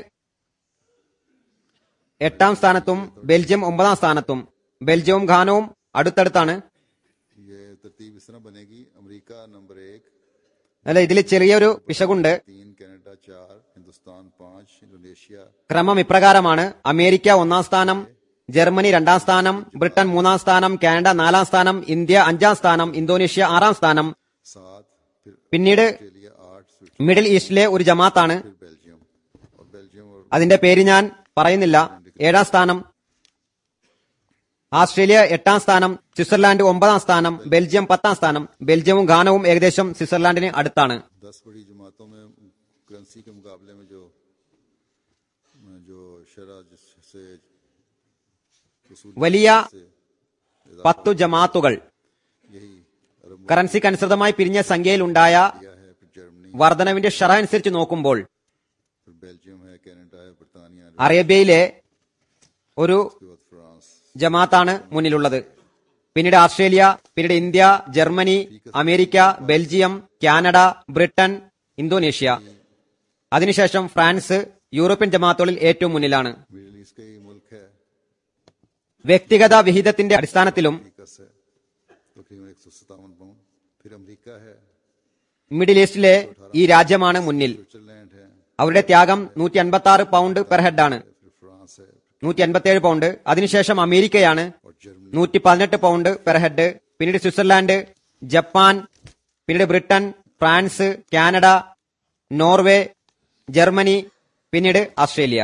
Speaker 2: എട്ടാം സ്ഥാനത്തും ബെൽജിയം ഒമ്പതാം സ്ഥാനത്തും ബെൽജിയവും ഘാനവും അടുത്തടുത്താണ്
Speaker 1: ये तरतीब इस तरह बनेगी अमेरिका नंबर एक
Speaker 2: അല്ല ഇതിൽ ചെറിയൊരു പിശകുണ്ട്
Speaker 1: तीन कनाडा चार हिंदुस्तान पाँच इंडोनेशिया
Speaker 2: ക്രമം ഇപ്രകാരമാണ് അമേരിക്ക ഒന്നാം സ്ഥാനം ജർമ്മനി രണ്ടാം സ്ഥാനം ബ്രിട്ടൻ മൂന്നാം സ്ഥാനം കാനഡ നാലാം സ്ഥാനം ഇന്ത്യ അഞ്ചാം സ്ഥാനം ഇന്തോനേഷ്യ ആറാം സ്ഥാനം
Speaker 1: सात फिर
Speaker 2: പിന്നീട്
Speaker 1: ऑस्ट्रेलिया आठ स्विट्जरलैंड
Speaker 2: മിഡിൽ ഈസ്റ്റിലെ ഒരു ജമാത്താണ്
Speaker 1: फिर बेल्जियम और बेल्जियम और
Speaker 2: അതിന്റെ പേര് ഞാൻ പറയുന്നില്ല ഏഴാം സ്ഥാനം ആസ്ട്രേലിയ എട്ടാം സ്ഥാനം സ്വിറ്റ്സർലാൻഡ് ഒമ്പതാം സ്ഥാനം ബെൽജിയം പത്താം സ്ഥാനം ബെൽജിയവും ഘാനവും ഏകദേശം സ്വിറ്റ്സർലാൻഡിന് അടുത്താണ്
Speaker 1: दस बड़ी जमातों में करेंसी के मुकाबले में जो जो शरा जिससे वसूली
Speaker 2: വലിയ
Speaker 1: से
Speaker 2: പത്തു ജമാത്തുകൾ
Speaker 1: यही अरब
Speaker 2: കറൻസിക്കനുസൃതമായി പിരിഞ്ഞ സംഖ്യയിലുണ്ടായ
Speaker 1: मुल्किया है फिर जर्मनी
Speaker 2: വർധനവിന്റെ ഷറ അനുസരിച്ച് നോക്കുമ്പോൾ
Speaker 1: फिर बेल्जियम है कनाडा है बरतानिया है
Speaker 2: അറേബ്യയിലെ ഒരു
Speaker 1: उसके बाद फ्रांस
Speaker 2: ജമാത്താണ് മുന്നിലുള്ളത് പിന്നീട് ഓസ്ട്രേലിയ പിന്നീട് India Germany America Belgium Canada Britain Indonesia അതിനുശേഷം ഫ്രാൻസ് യൂറോപ്യൻ ജമാത്തുകളിൽ ഏറ്റവും മുന്നിലാണ്
Speaker 1: मिडिल ईस्ट का ये मुल्क है
Speaker 2: വ്യക്തിഗത വിഹിതത്തിന്റെ അടിസ്ഥാനത്തിലും
Speaker 1: अमेरिका से तकरीबन एक सौ सत्तावन पाउंड फिर अमेरिका है
Speaker 2: മിഡിൽ ഈസ്റ്റിലെ ഈ രാജ്യമാണ് മുന്നിൽ
Speaker 1: स्विट्जरलैंड है
Speaker 2: അവരുടെ ത്യാഗം നൂറ്റി അൻപത്തി ആറ് പൗണ്ട് പെർ ഹെഡാണ്
Speaker 1: फिर फ्रांस है फिर
Speaker 2: നൂറ്റി അൻപത്തിയേഴ് പൗണ്ട് അതിനുശേഷം അമേരിക്കയാണ്
Speaker 1: और जर्मनी
Speaker 2: നൂറ്റി പതിനെട്ട് പൗണ്ട് പെർ ഹെഡ് പിന്നീട് സ്വിറ്റ്സർലാൻഡ് ജപ്പാൻ പിന്നീട് Britain France Canada Norway Germany പിന്നീട് ഓസ്ട്രേലിയ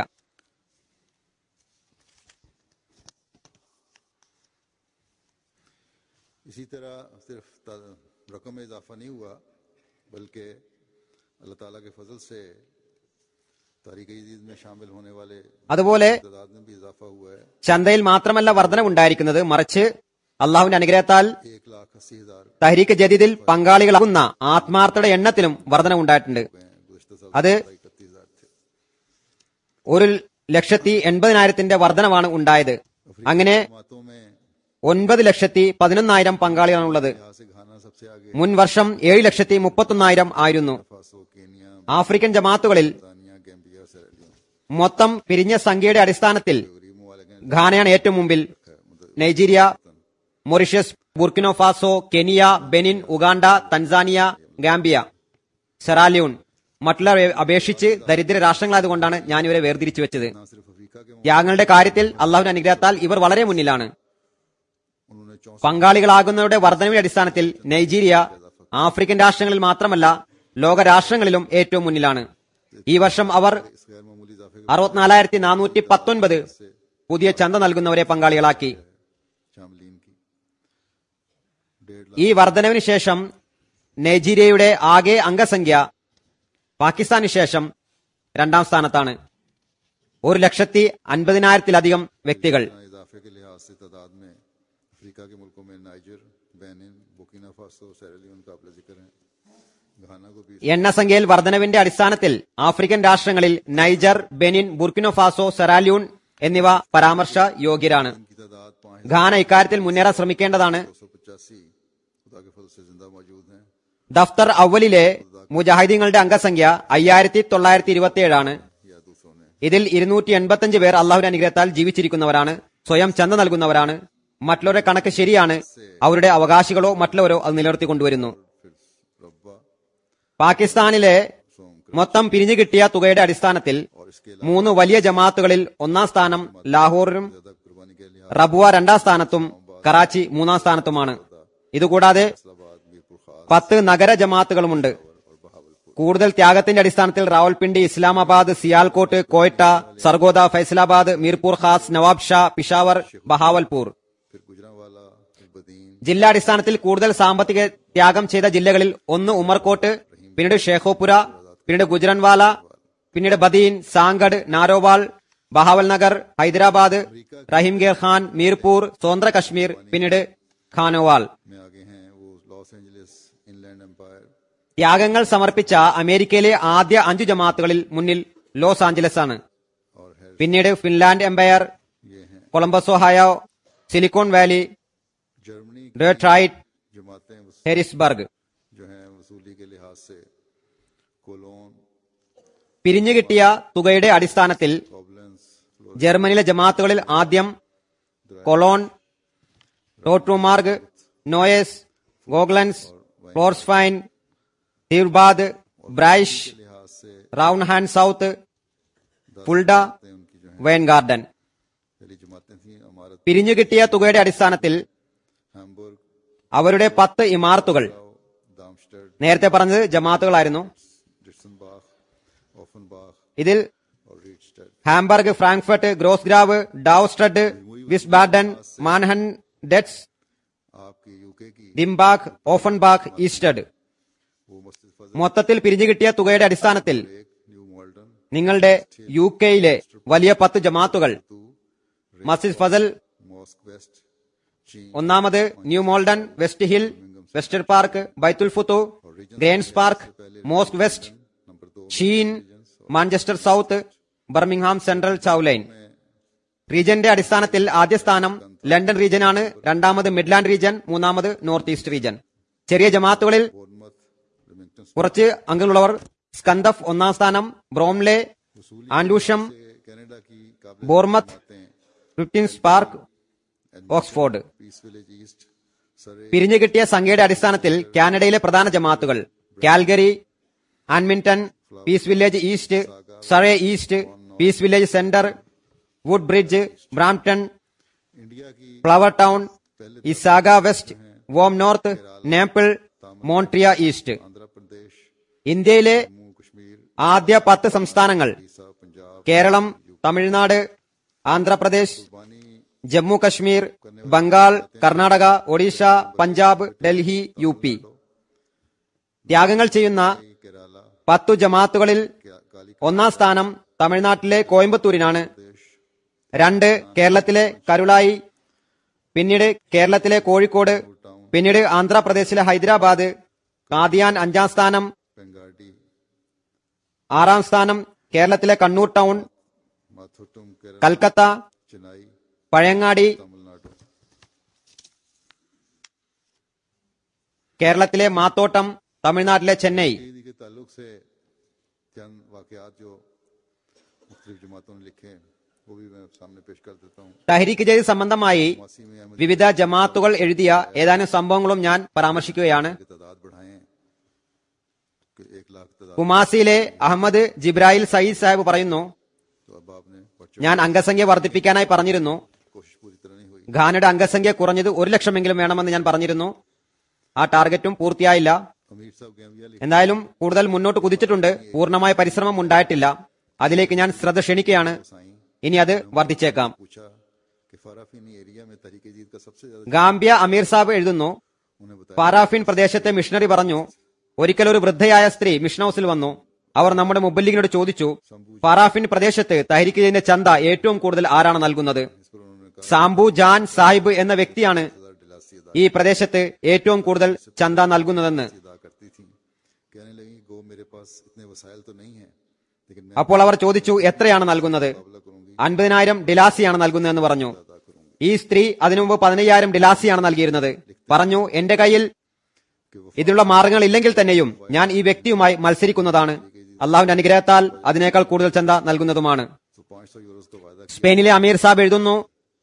Speaker 1: इसी तरह सिर्फ ता- रकम में इजाफा नहीं हुआ बल्कि अल्लाह ताला के फजल से तारीख ईद में शामिल होने वाले
Speaker 2: അതുപോലെ
Speaker 1: तादाद में भी इजाफा हुआ है
Speaker 2: ചന്തയിൽ മാത്രമല്ല വർധനവുണ്ടായിരിക്കുന്നത് മറിച്ച് അള്ളാഹുവിന്റെ അനുഗ്രഹത്താൽ
Speaker 1: एक लाख अस्सी हजार
Speaker 2: തഹരീക്ക് ജദീദിൽ പങ്കാളികളാകുന്ന ആത്മാർത്ഥയുടെ എണ്ണത്തിലും വർധനവുണ്ടായിട്ടുണ്ട്
Speaker 1: गुजशत साल
Speaker 2: അത്
Speaker 1: इकतीस हजार थे
Speaker 2: ഒരു ലക്ഷത്തി എൺപതിനായിരത്തിന്റെ വർധനവാണ് ഉണ്ടായത് അങ്ങനെ
Speaker 1: जमातों में
Speaker 2: ഒൻപത് ലക്ഷത്തി പതിനൊന്നായിരം പങ്കാളികളാണുള്ളത്
Speaker 1: यहाँ से घाना सबसे आगे
Speaker 2: മുൻ വർഷം ഏഴ് ലക്ഷത്തി മുപ്പത്തൊന്നായിരം ആയിരുന്നു
Speaker 1: फासो केनिया
Speaker 2: ആഫ്രിക്കൻ ജമാത്തുകളിൽ
Speaker 1: तानिया गैम्बिया सेरेलियन
Speaker 2: മൊത്തം പിരിഞ്ഞ സംഖ്യയുടെ അടിസ്ഥാനത്തിൽ
Speaker 1: गरीबों वाले गैं-
Speaker 2: ഘാനയാണ് ഏറ്റവും മുമ്പിൽ Nigeria Mauritius Burkina Faso Kenya Benin Uganda Tanzania Gambia Sierra Leone മറ്റുള്ളവരെ അപേക്ഷിച്ച് ദരിദ്ര രാഷ്ട്രങ്ങളായതുകൊണ്ടാണ് ഞാൻ ഇവരെ വേർതിരിച്ചു വെച്ചത്
Speaker 1: ना सिर्फ अफ्रीका के
Speaker 2: ത്യാഗങ്ങളുടെ കാര്യത്തിൽ അള്ളാഹുവിന്റെ അനുഗ്രഹത്താൽ ഇവർ വളരെ മുന്നിലാണ്
Speaker 1: उन्होंने चौसठ
Speaker 2: പങ്കാളികളാകുന്നവരുടെ വർധനയുടെ അടിസ്ഥാനത്തിൽ നൈജീരിയ ആഫ്രിക്കൻ രാഷ്ട്രങ്ങളിൽ മാത്രമല്ല ലോക രാഷ്ട്രങ്ങളിലും ഏറ്റവും മുന്നിലാണ് ഈ വർഷം അവർ
Speaker 1: इस गैर मामूली इजाफे के
Speaker 2: അറുപത്തിനാലായിരത്തി നാനൂറ്റി പത്തൊൻപത് പുതിയ ചന്ത നൽകുന്നവരെ പങ്കാളികളാക്കി
Speaker 1: शामिलीन की डेढ़
Speaker 2: ഈ വർധനവിന് ശേഷം നൈജീരിയയുടെ ആകെ അംഗസംഖ്യ പാകിസ്ഥാന് ശേഷം രണ്ടാം സ്ഥാനത്താണ് ഒരു ലക്ഷത്തി അൻപതിനായിരത്തിലധികം വ്യക്തികൾ
Speaker 1: लाख इजाफे के लिहाज से तादाद में अफ्रीका के मुल्कों में नाइजर बेनिन बुकिना फासो सेरेलियन काबिल जिक्र हैं घाना को भी
Speaker 2: എണ്ണസംഖ്യയിൽ വർധനവിന്റെ അടിസ്ഥാനത്തിൽ African രാഷ്ട്രങ്ങളിൽ Niger Benin ബുർക്കിനോ Faso Sierra Leone എന്നിവ പരാമർശ യോഗ്യരാണ്
Speaker 1: की तादाद पाँच
Speaker 2: ഘാന ഇക്കാര്യത്തിൽ മുന്നേറാൻ ശ്രമിക്കേണ്ടതാണ്
Speaker 1: दो सौ पचासी खुदा के फल से जिंदा मौजूद हैं
Speaker 2: ദഫ്തർ അവലിലെ മുജാഹിദീങ്ങളുടെ അംഗസംഖ്യ അയ്യായിരത്തി തൊള്ളായിരത്തി ഇരുപത്തിയേഴാണ്
Speaker 1: या दूसरों ने
Speaker 2: ഇതിൽ ഇരുന്നൂറ്റി എൺപത്തിയഞ്ച് പേർ അള്ളാഹുവിന്റെ അനുഗ്രഹത്താൽ ജീവിച്ചിരിക്കുന്നവരാണ് സ്വയം ചന്ത നൽകുന്നവരാണ് മറ്റുള്ളവരുടെ കണക്ക് ശരിയാണ് അവരുടെ അവകാശികളോ മറ്റുള്ളവരോ അത് നിലനിർത്തി കൊണ്ടുവരുന്നു
Speaker 1: फिर रब्बा
Speaker 2: പാകിസ്ഥാനിലെ
Speaker 1: सोम
Speaker 2: മൊത്തം പിരിഞ്ഞു കിട്ടിയ തുകയുടെ അടിസ്ഥാനത്തിൽ
Speaker 1: और इसके
Speaker 2: മൂന്ന് വലിയ ജമാഅത്തുകളിൽ ഒന്നാം സ്ഥാനം ലാഹോറിനും
Speaker 1: ज्यादा कुर्बानी के लिहाज
Speaker 2: റബുവ രണ്ടാം സ്ഥാനത്തും കറാച്ചി മൂന്നാം സ്ഥാനത്തുമാണ് ഇതുകൂടാതെ
Speaker 1: फैसलाबाद मीरपुर खास
Speaker 2: പത്ത് നഗര ജമാഅത്തുകളുമുണ്ട് കൂടുതൽ ത്യാഗത്തിന്റെ അടിസ്ഥാനത്തിൽ റാവൽപിണ്ടി ഇസ്ലാമാബാദ് സിയാൽകോട്ട് കോയട്ട സർഗോദ ഫൈസലാബാദ് മീർപൂർ ഖാസ് നവാബ് ഷാ പിഷാവർ ബഹാവൽപൂർ
Speaker 1: फिर गुजरावाला फिर बदीन
Speaker 2: ജില്ലാടിസ്ഥാനത്തിൽ കൂടുതൽ സാമ്പത്തിക ത്യാഗം ചെയ്ത ജില്ലകളിൽ ഒന്ന് ഉമർകോട്ട് പിന്നീട് ഷേഖോപുര പിന്നീട് ഗുജറൻവാല പിന്നീട് ബദീൻ സാങ്കഡ് നാരോവാൾ ബഹാവൽ നഗർ ഹൈദരാബാദ് റഹീംഗേർ ഖാൻ മീർപൂർ സ്വതന്ത്ര കശ്മീർ പിന്നീട് ഖാനോവാൾ
Speaker 1: में आगे हैं वो लॉस एंजलिस इनलैंड एम्पायर
Speaker 2: ത്യാഗങ്ങൾ സമർപ്പിച്ച അമേരിക്കയിലെ ആദ്യ അഞ്ചു ജമാഅത്തുകളിൽ മുന്നിൽ ലോസ് ആഞ്ചലസ് ആണ്
Speaker 1: और है
Speaker 2: പിന്നീട് ഫിൻലാൻഡ് എംപയർ
Speaker 1: ये हैं
Speaker 2: Columbus Ohio Silicon Valley
Speaker 1: Germany की
Speaker 2: ഡേട്രൈറ്റ്
Speaker 1: जमातें वस-
Speaker 2: ഹെരിസ്ബർഗ്
Speaker 1: जो हैं वसूली के लिहाज से कोलोन
Speaker 2: പിരിഞ്ഞു കിട്ടിയ തുകയുടെ അടിസ്ഥാനത്തിൽ
Speaker 1: कॉबलेंस
Speaker 2: ജർമ്മനിയിലെ ജമാഅത്തുകളിൽ ആദ്യം കൊളോൺ റോട്രുമാർഗ് നോയസ് ഗോഗ്ലൻസ് ഫ്ലോർസ്ഫൈൻ തീർബാദ് ബ്രൈഷ്
Speaker 1: लिहाज से
Speaker 2: റൗൺഹാൻഡ് സൗത്ത് ഫുൾഡ
Speaker 1: उनकी जो है
Speaker 2: വൈൻ ഗാർഡൻ
Speaker 1: पहली जमातें थी अमारत
Speaker 2: പിരിഞ്ഞു കിട്ടിയ തുകയുടെ അടിസ്ഥാനത്തിൽ
Speaker 1: हैम्बर्ग
Speaker 2: അവരുടെ പത്ത് ഇമാർത്തുകൾ
Speaker 1: दामस्टर्ड
Speaker 2: നേരത്തെ പറഞ്ഞത് ജമാഅത്തുകളായിരുന്നു
Speaker 1: डिटसनबाख ओफनबाख
Speaker 2: ഇതിൽ
Speaker 1: और Riedstadt
Speaker 2: Hamburg Frankfurt Gross Gerau Darmstadt Wiesbaden Mannheim ഡെറ്റ്സ്
Speaker 1: आपकी यूके की
Speaker 2: ദിംബാഗ് ഓഫൻബാഗ് ഈസ്റ്റഡ്
Speaker 1: वो मस्जिद फजल
Speaker 2: മൊത്തത്തിൽ പിരിഞ്ഞു കിട്ടിയ തുകയുടെ അടിസ്ഥാനത്തിൽ
Speaker 1: एक न्यू मॉल्टन
Speaker 2: നിങ്ങളുടെ യു കെയിലെ വലിയ പത്ത് ജമാഅത്തുകൾ
Speaker 1: to
Speaker 2: Masjid Fazl
Speaker 1: mosque west Cheam
Speaker 2: ഒന്നാമത് New Malden West Hill Worcester Park Baitul Futuh Raynes Park mosque west
Speaker 1: number दो
Speaker 2: Sheen Manchester South Birmingham Central ചൌലൈൻ റീജന്റെ അടിസ്ഥാനത്തിൽ ആദ്യ സ്ഥാനം ലണ്ടൻ റീജനാണ് രണ്ടാമത് മിഡ്ലാൻഡ് റീജൻ മൂന്നാമത് നോർത്ത് ഈസ്റ്റ് റീജൻ ചെറിയ ജമാഅത്തുകളിൽ
Speaker 1: बोर्नमथ लिमिंगटन
Speaker 2: കുറച്ച് അംഗങ്ങളുള്ളവർ സ്കന്ദഫ് ഒന്നാം സ്ഥാനം ബ്രോംലെ ആൻഡൂഷം
Speaker 1: से कनाडा की काबिल
Speaker 2: ബോർമത്ത്
Speaker 1: जमातें
Speaker 2: ഫിഫ്റ്റീൻസ് Park Oxford
Speaker 1: Peace Village East Surrey
Speaker 2: പിരിഞ്ഞു കിട്ടിയ സംഖ്യയുടെ അടിസ്ഥാനത്തിൽ കാനഡയിലെ പ്രധാന ജമാഅത്തുകൾ Calgary Edmonton Peace Village East Surrey East Peace Village Centre Woodbridge Brampton
Speaker 1: India की
Speaker 2: ഫ്ലവർ ടൗൺ ഇസാഗ West Vaughan North Maple Montreal East
Speaker 1: Andhra Pradesh
Speaker 2: ഇന്ത്യയിലെ
Speaker 1: जम्मू कश्मीर
Speaker 2: ആദ്യ പത്ത് സംസ്ഥാനങ്ങൾ
Speaker 1: उड़ीसा पंजाब
Speaker 2: കേരളം തമിഴ്നാട് ആന്ധ്രാപ്രദേശ്
Speaker 1: बानी
Speaker 2: ജമ്മു കശ്മീർ ബംഗാൾ കർണാടക ഒഡീഷ പഞ്ചാബ് ഡൽഹി യു പി ത്യാഗങ്ങൾ ചെയ്യുന്ന
Speaker 1: केरला
Speaker 2: പത്തു ജമാത്തുകളിൽ
Speaker 1: क्या- काली
Speaker 2: ഒന്നാം സ്ഥാനം തമിഴ്നാട്ടിലെ കോയമ്പത്തൂരിനാണ്
Speaker 1: प्रदेश
Speaker 2: രണ്ട് കേരളത്തിലെ കരുളായി പിന്നീട് കേരളത്തിലെ കോഴിക്കോട് പിന്നീട് ആന്ധ്രാപ്രദേശിലെ ഹൈദരാബാദ് കാദിയാൻ അഞ്ചാം സ്ഥാനം
Speaker 1: पेंगाडी
Speaker 2: ആറാം സ്ഥാനം കേരളത്തിലെ കണ്ണൂർ ടൗൺ
Speaker 1: माथुटुम केरल
Speaker 2: കൽക്കത്ത
Speaker 1: चेन्नई
Speaker 2: പഴയങ്ങാടി
Speaker 1: तमिलनाडु
Speaker 2: കേരളത്തിലെ മാത്തോട്ടം തമിഴ്നാട്ടിലെ ചെന്നൈ
Speaker 1: ईद के ताल्लुक से चंद वाकयात जो मुख्तलिफ जमातों ने लिखे हैं, वो भी मैं सामने पेश कर देता हूँ
Speaker 2: തഹരീക്ക് ചെയ്ത് സംബന്ധമായി
Speaker 1: मासी में अहमद
Speaker 2: വിവിധ ജമാത്തുകൾ എഴുതിയ ഏതാനും സംഭവങ്ങളും ഞാൻ പരാമർശിക്കുകയാണ്
Speaker 1: की तादाद बढ़ाएं कि एक लाख तादाद
Speaker 2: കുമാസിയിലെ അഹമ്മദ് ജിബ്രായിൽ സയ്യിദ് സാഹിബ് പറയുന്നു
Speaker 1: तो अब आपने पर्चे
Speaker 2: ഞാൻ അംഗസംഖ്യ വർദ്ധിപ്പിക്കാനായി പറഞ്ഞിരുന്നു
Speaker 1: कोशिश पूरी तरह नहीं हुई
Speaker 2: ഖാനയുടെ അംഗസംഖ്യ കുറഞ്ഞത് ഒരു ലക്ഷമെങ്കിലും വേണമെന്ന് ഞാൻ പറഞ്ഞിരുന്നു ആ ടാർഗറ്റും പൂർത്തിയായില്ല
Speaker 1: अमीर साहब गैमिया लिख
Speaker 2: എന്തായാലും കൂടുതൽ മുന്നോട്ട് കുതിച്ചിട്ടുണ്ട് പൂർണ്ണമായ പരിശ്രമം ഉണ്ടായിട്ടില്ല അതിലേക്ക് ഞാൻ ശ്രദ്ധ ക്ഷണിക്കുകയാണ്
Speaker 1: साई
Speaker 2: ഇനി അത് വർദ്ധിച്ചേക്കാം
Speaker 1: पूछा कि फाराफीनी एरिया में तरीके जीत का सबसे ज्यादा
Speaker 2: ഗാംബിയ അമീർ സാബ് എഴുതുന്നു
Speaker 1: उन्हें बताया
Speaker 2: പാരാഫിൻ പ്രദേശത്തെ മിഷണറി പറഞ്ഞു ഒരിക്കൽ ഒരു വൃദ്ധയായ സ്ത്രീ മിഷൻ ഹൌസിൽ വന്നു അവർ നമ്മുടെ മുബല്ലിങ്ങിനോട് ചോദിച്ചു പാറാഫിൻ പ്രദേശത്ത് തഹരിക്ക് ചെയ്യുന്ന ചന്ത ഏറ്റവും കൂടുതൽ ആരാണ് നൽകുന്നത്
Speaker 1: इस पर उन्होंने कहा
Speaker 2: സാംബു ജാൻ സാഹിബ് എന്ന വ്യക്തിയാണ്
Speaker 1: हजार डिलासी अदा
Speaker 2: ഈ പ്രദേശത്ത് ഏറ്റവും കൂടുതൽ ചന്ത നൽകുന്നതെന്ന്
Speaker 1: अदा करती थी कहने लगी गो मेरे पास इतने वसाइल तो नहीं है लेकिन मैं
Speaker 2: അപ്പോൾ അവർ ചോദിച്ചു എത്രയാണ് നൽകുന്നത്
Speaker 1: मुकाबला करूंगी
Speaker 2: അൻപതിനായിരം ഡിലാസിയാണ് നൽകുന്നതെന്ന് പറഞ്ഞു
Speaker 1: अदा करूंगी
Speaker 2: ഈ സ്ത്രീ അതിനു മുമ്പ് പതിനയ്യായിരം ഡിലാസിയാണ് നൽകിയിരുന്നത് പറഞ്ഞു എന്റെ കയ്യിൽ
Speaker 1: कि वो
Speaker 2: ഇതിനുള്ള മാർഗങ്ങൾ ഇല്ലെങ്കിൽ തന്നെയും ഞാൻ ഈ വ്യക്തിയുമായി മത്സരിക്കുന്നതാണ് അള്ളാഹുവിന്റെ അനുഗ്രഹത്താൽ അതിനേക്കാൾ കൂടുതൽ ചന്ത നൽകുന്നതുമാണ്
Speaker 1: तो पाँच सौ यूरोस का वायदा किया
Speaker 2: സ്പെയിനിലെ അമീർ സാബ് എഴുതുന്നു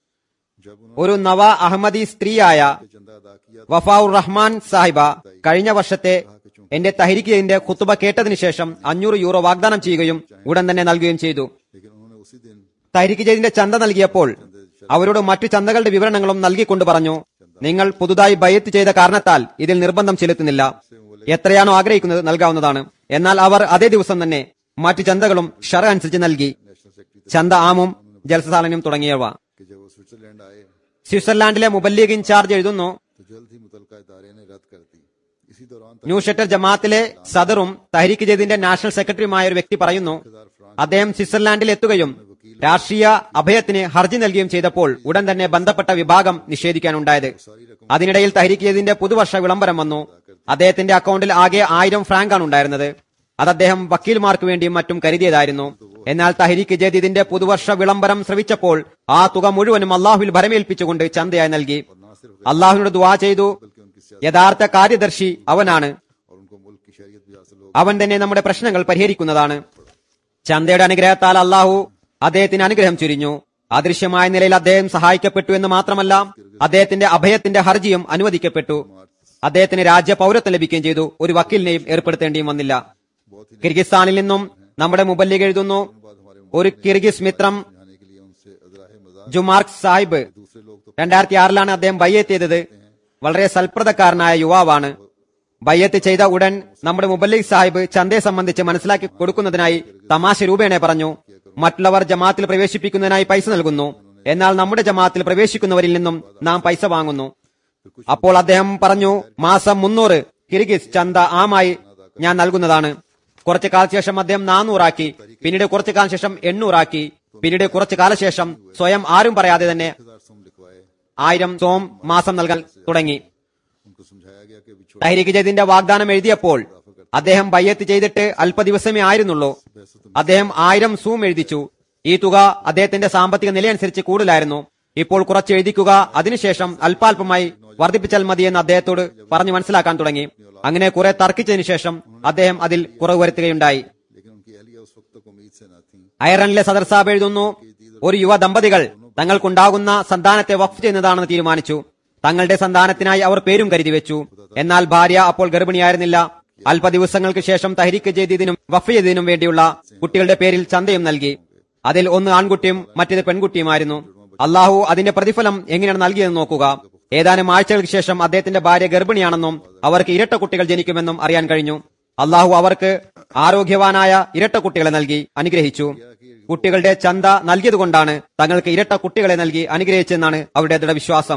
Speaker 1: जब उन्होंने
Speaker 2: ഒരു നവ അഹമ്മദി സ്ത്രീയായ
Speaker 1: चंदा अदा किया
Speaker 2: വഫാഉർ റഹ്മാൻ സാഹിബ കഴിഞ്ഞ വർഷത്തെ എന്റെ തഹരിക്കിന്റെ ഖുത്തുബ കേട്ടതിനു ശേഷം അഞ്ഞൂറ് യൂറോ വാഗ്ദാനം ചെയ്യുകയും ഉടൻ തന്നെ നൽകുകയും ചെയ്തു
Speaker 1: लेकिन उन्होंने उसी दिन
Speaker 2: തഹരിക്ക് ജയ്ദിന്റെ ചന്ത നൽകിയപ്പോൾ അവരോട് മറ്റു ചന്തകളുടെ വിവരണങ്ങളും നൽകിക്കൊണ്ട് പറഞ്ഞു നിങ്ങൾ പുതുതായി ബയത്ത് ചെയ്ത കാരണത്താൽ ഇതിൽ നിർബന്ധം ചെലുത്തുന്നില്ല എത്രയാണോ ആഗ്രഹിക്കുന്നത് നൽകാവുന്നതാണ് എന്നാൽ അവർ അതേ ദിവസം തന്നെ മറ്റു ചന്തകളും ഷറ അനുസരിച്ച് നൽകി
Speaker 1: नेशनल सेक्रेटरी
Speaker 2: ചന്ത ആമും ജലസാലനും തുടങ്ങിയവ
Speaker 1: कि जब वो स्विट्जरलैंड आए
Speaker 2: സ്വിറ്റ്സർലാൻഡിലെ മുബല്ലീഗ് ഇൻചാർജ് എഴുതുന്നു
Speaker 1: तो जल्द ही मुतलका इदारे ने रद्द कर दी इसी दौरान
Speaker 2: ന്യൂ ഷട്ടർ ജമാഅത്തിലെ സദറും തഹരീക്ക് ജയ്ദിന്റെ നാഷണൽ സെക്രട്ടറിയുമായ ഒരു വ്യക്തി പറയുന്നു അദ്ദേഹം സ്വിറ്റ്സർലാൻഡിൽ എത്തുകയും രാഷ്ട്രീയ അഭയത്തിന് ഹർജി നൽകുകയും ചെയ്തപ്പോൾ ഉടൻ തന്നെ ബന്ധപ്പെട്ട വിഭാഗം നിഷേധിക്കാനുണ്ടായത് അതിനിടയിൽ തഹരീക്ക് ജയ്ദിന്റെ പുതുവർഷ വിളംബരം വന്നു അദ്ദേഹത്തിന്റെ അക്കൗണ്ടിൽ ആകെ ആയിരം ഫ്രാങ്കാണ് ഉണ്ടായിരുന്നത് അത് അദ്ദേഹം വക്കീൽമാർക്ക് വേണ്ടിയും മറ്റും കരുതിയതായിരുന്നു എന്നാൽ തഹരീക്ക് ജദീദിന്റെ പുതുവർഷ വിളംബരം ശ്രവിച്ചപ്പോൾ ആ തുക മുഴുവനും അള്ളാഹുവിൽ ഭരമേൽപ്പിച്ചുകൊണ്ട് ചന്തയായി നൽകി അള്ളാഹുവിനോട് ദുവാ ചെയ്തു യഥാർത്ഥ കാര്യദർശി അവനാണ്
Speaker 1: और उनको मुल्क की शरीयत भी हासिल हो
Speaker 2: അവൻ തന്നെ നമ്മുടെ പ്രശ്നങ്ങൾ പരിഹരിക്കുന്നതാണ് ചന്തയുടെ അനുഗ്രഹത്താൽ അള്ളാഹു അദ്ദേഹത്തിന് അനുഗ്രഹം ചുരിഞ്ഞു അദൃശ്യമായ നിലയിൽ അദ്ദേഹം സഹായിക്കപ്പെട്ടു എന്ന് മാത്രമല്ല അദ്ദേഹത്തിന്റെ അഭയത്തിന്റെ ഹർജിയും അനുവദിക്കപ്പെട്ടു അദ്ദേഹത്തിന് രാജ്യ പൗരത്വം ലഭിക്കുകയും ചെയ്തു ഒരു വക്കീലിനെയും ഏർപ്പെടുത്തേണ്ടിയും വന്നില്ല കിർഗിസ്ഥാനിൽ നിന്നും നമ്മുടെ മുബല്ലിഗ് എഴുതുന്നു ഒരു കിർഗിസ് മിത്രം
Speaker 1: जाने के लिए उनसे अजराह मजाक
Speaker 2: ജുമാർക്ക് സാഹിബ്
Speaker 1: दूसरे लोग तो
Speaker 2: രണ്ടായിരത്തി ആറിലാണ് അദ്ദേഹം ബയ്യത്ത് ചെയ്തത് വളരെ സൽപ്രദക്കാരനായ യുവാവാണ് ബയ്യത്ത് ചെയ്ത ഉടൻ നമ്മുടെ മുബല്ലിഗ് സാഹിബ് ചന്തയെ സംബന്ധിച്ച് മനസ്സിലാക്കി കൊടുക്കുന്നതിനായി തമാശ രൂപേണ പറഞ്ഞു മറ്റുള്ളവർ ജമാത്തിൽ പ്രവേശിപ്പിക്കുന്നതിനായി പൈസ നൽകുന്നു എന്നാൽ നമ്മുടെ ജമാത്തിൽ പ്രവേശിക്കുന്നവരിൽ നിന്നും നാം പൈസ വാങ്ങുന്നു അപ്പോൾ അദ്ദേഹം പറഞ്ഞു മാസം മുന്നൂറ് കിർഗിസ് ചന്ത ആമായി ഞാൻ നൽകുന്നതാണ് കുറച്ചു കാലശേഷം അദ്ദേഹം നാനൂറാക്കി പിന്നീട് കുറച്ചു കാലം ശേഷം എണ്ണൂറാക്കി പിന്നീട് കുറച്ചു കാലശേഷം സ്വയം ആരും പറയാതെ തന്നെ
Speaker 1: हजार सोम लिखवाए
Speaker 2: ആയിരം സോം മാസം നൽകാൻ തുടങ്ങി
Speaker 1: उनको समझाया गया कि अभी छोड़
Speaker 2: തഹരീക്ക് ജയ്ദിന്റെ വാഗ്ദാനം എഴുതിയപ്പോൾ അദ്ദേഹം ബയ്യത്ത് ചെയ്തിട്ട് അല്പ ദിവസമേ ആയിരുന്നുള്ളൂ അദ്ദേഹം ആയിരം സൂം എഴുതിച്ചു ഈ തുക അദ്ദേഹത്തിന്റെ സാമ്പത്തിക നിലയനുസരിച്ച് കൂടുതലായിരുന്നു ഇപ്പോൾ കുറച്ച് എഴുതിക്കുക അതിനുശേഷം അല്പാൽപമായി വർദ്ധിപ്പിച്ചാൽ മതിയെന്ന് അദ്ദേഹത്തോട് പറഞ്ഞു മനസ്സിലാക്കാൻ തുടങ്ങി അങ്ങനെ കുറെ തർക്കിച്ചതിനു ശേഷം അദ്ദേഹം അതിൽ കുറവ് വരുത്തുകയുണ്ടായി
Speaker 1: लेकिन उनकी अहलिया उस वक्त तक उम्मीद से न थी
Speaker 2: അയർലൻഡിലെ സദർ സാബ് എഴുതുന്നു ഒരു യുവ ദമ്പതികൾ തങ്ങൾക്കുണ്ടാകുന്ന സന്താനത്തെ വഖഫ് ചെയ്യുന്നതാണെന്ന് തീരുമാനിച്ചു തങ്ങളുടെ സന്താനത്തിനായി അവർ പേരും കരുതി വെച്ചു എന്നാൽ ഭാര്യ അപ്പോൾ ഗർഭിണിയായിരുന്നില്ല അല്പ ദിവസങ്ങൾക്ക് ശേഷം തഹരിക്ക് ജദീദിനും വഫ് ജദീദിനും വേണ്ടിയുള്ള കുട്ടികളുടെ പേരിൽ ചന്തയും നൽകി അതിൽ ഒന്ന് ആൺകുട്ടിയും മറ്റേത് പെൺകുട്ടിയുമായിരുന്നു അള്ളാഹു അതിന്റെ പ്രതിഫലം എങ്ങനെയാണ് നൽകിയതെന്ന് നോക്കുക ഏതാനും ആഴ്ചകൾക്ക് ശേഷം അദ്ദേഹത്തിന്റെ ഭാര്യ ഗർഭിണിയാണെന്നും അവർക്ക് ഇരട്ട കുട്ടികൾ ജനിക്കുമെന്നും അറിയാൻ കഴിഞ്ഞു അള്ളാഹു അവർക്ക് ആരോഗ്യവാനായ ഇരട്ട കുട്ടികളെ നൽകി അനുഗ്രഹിച്ചു കുട്ടികളുടെ ചന്ത നൽകിയതുകൊണ്ടാണ് തങ്ങൾക്ക് ഇരട്ട കുട്ടികളെ നൽകി അനുഗ്രഹിച്ചെന്നാണ് അവരുടെ ദൃഢവിശ്വാസം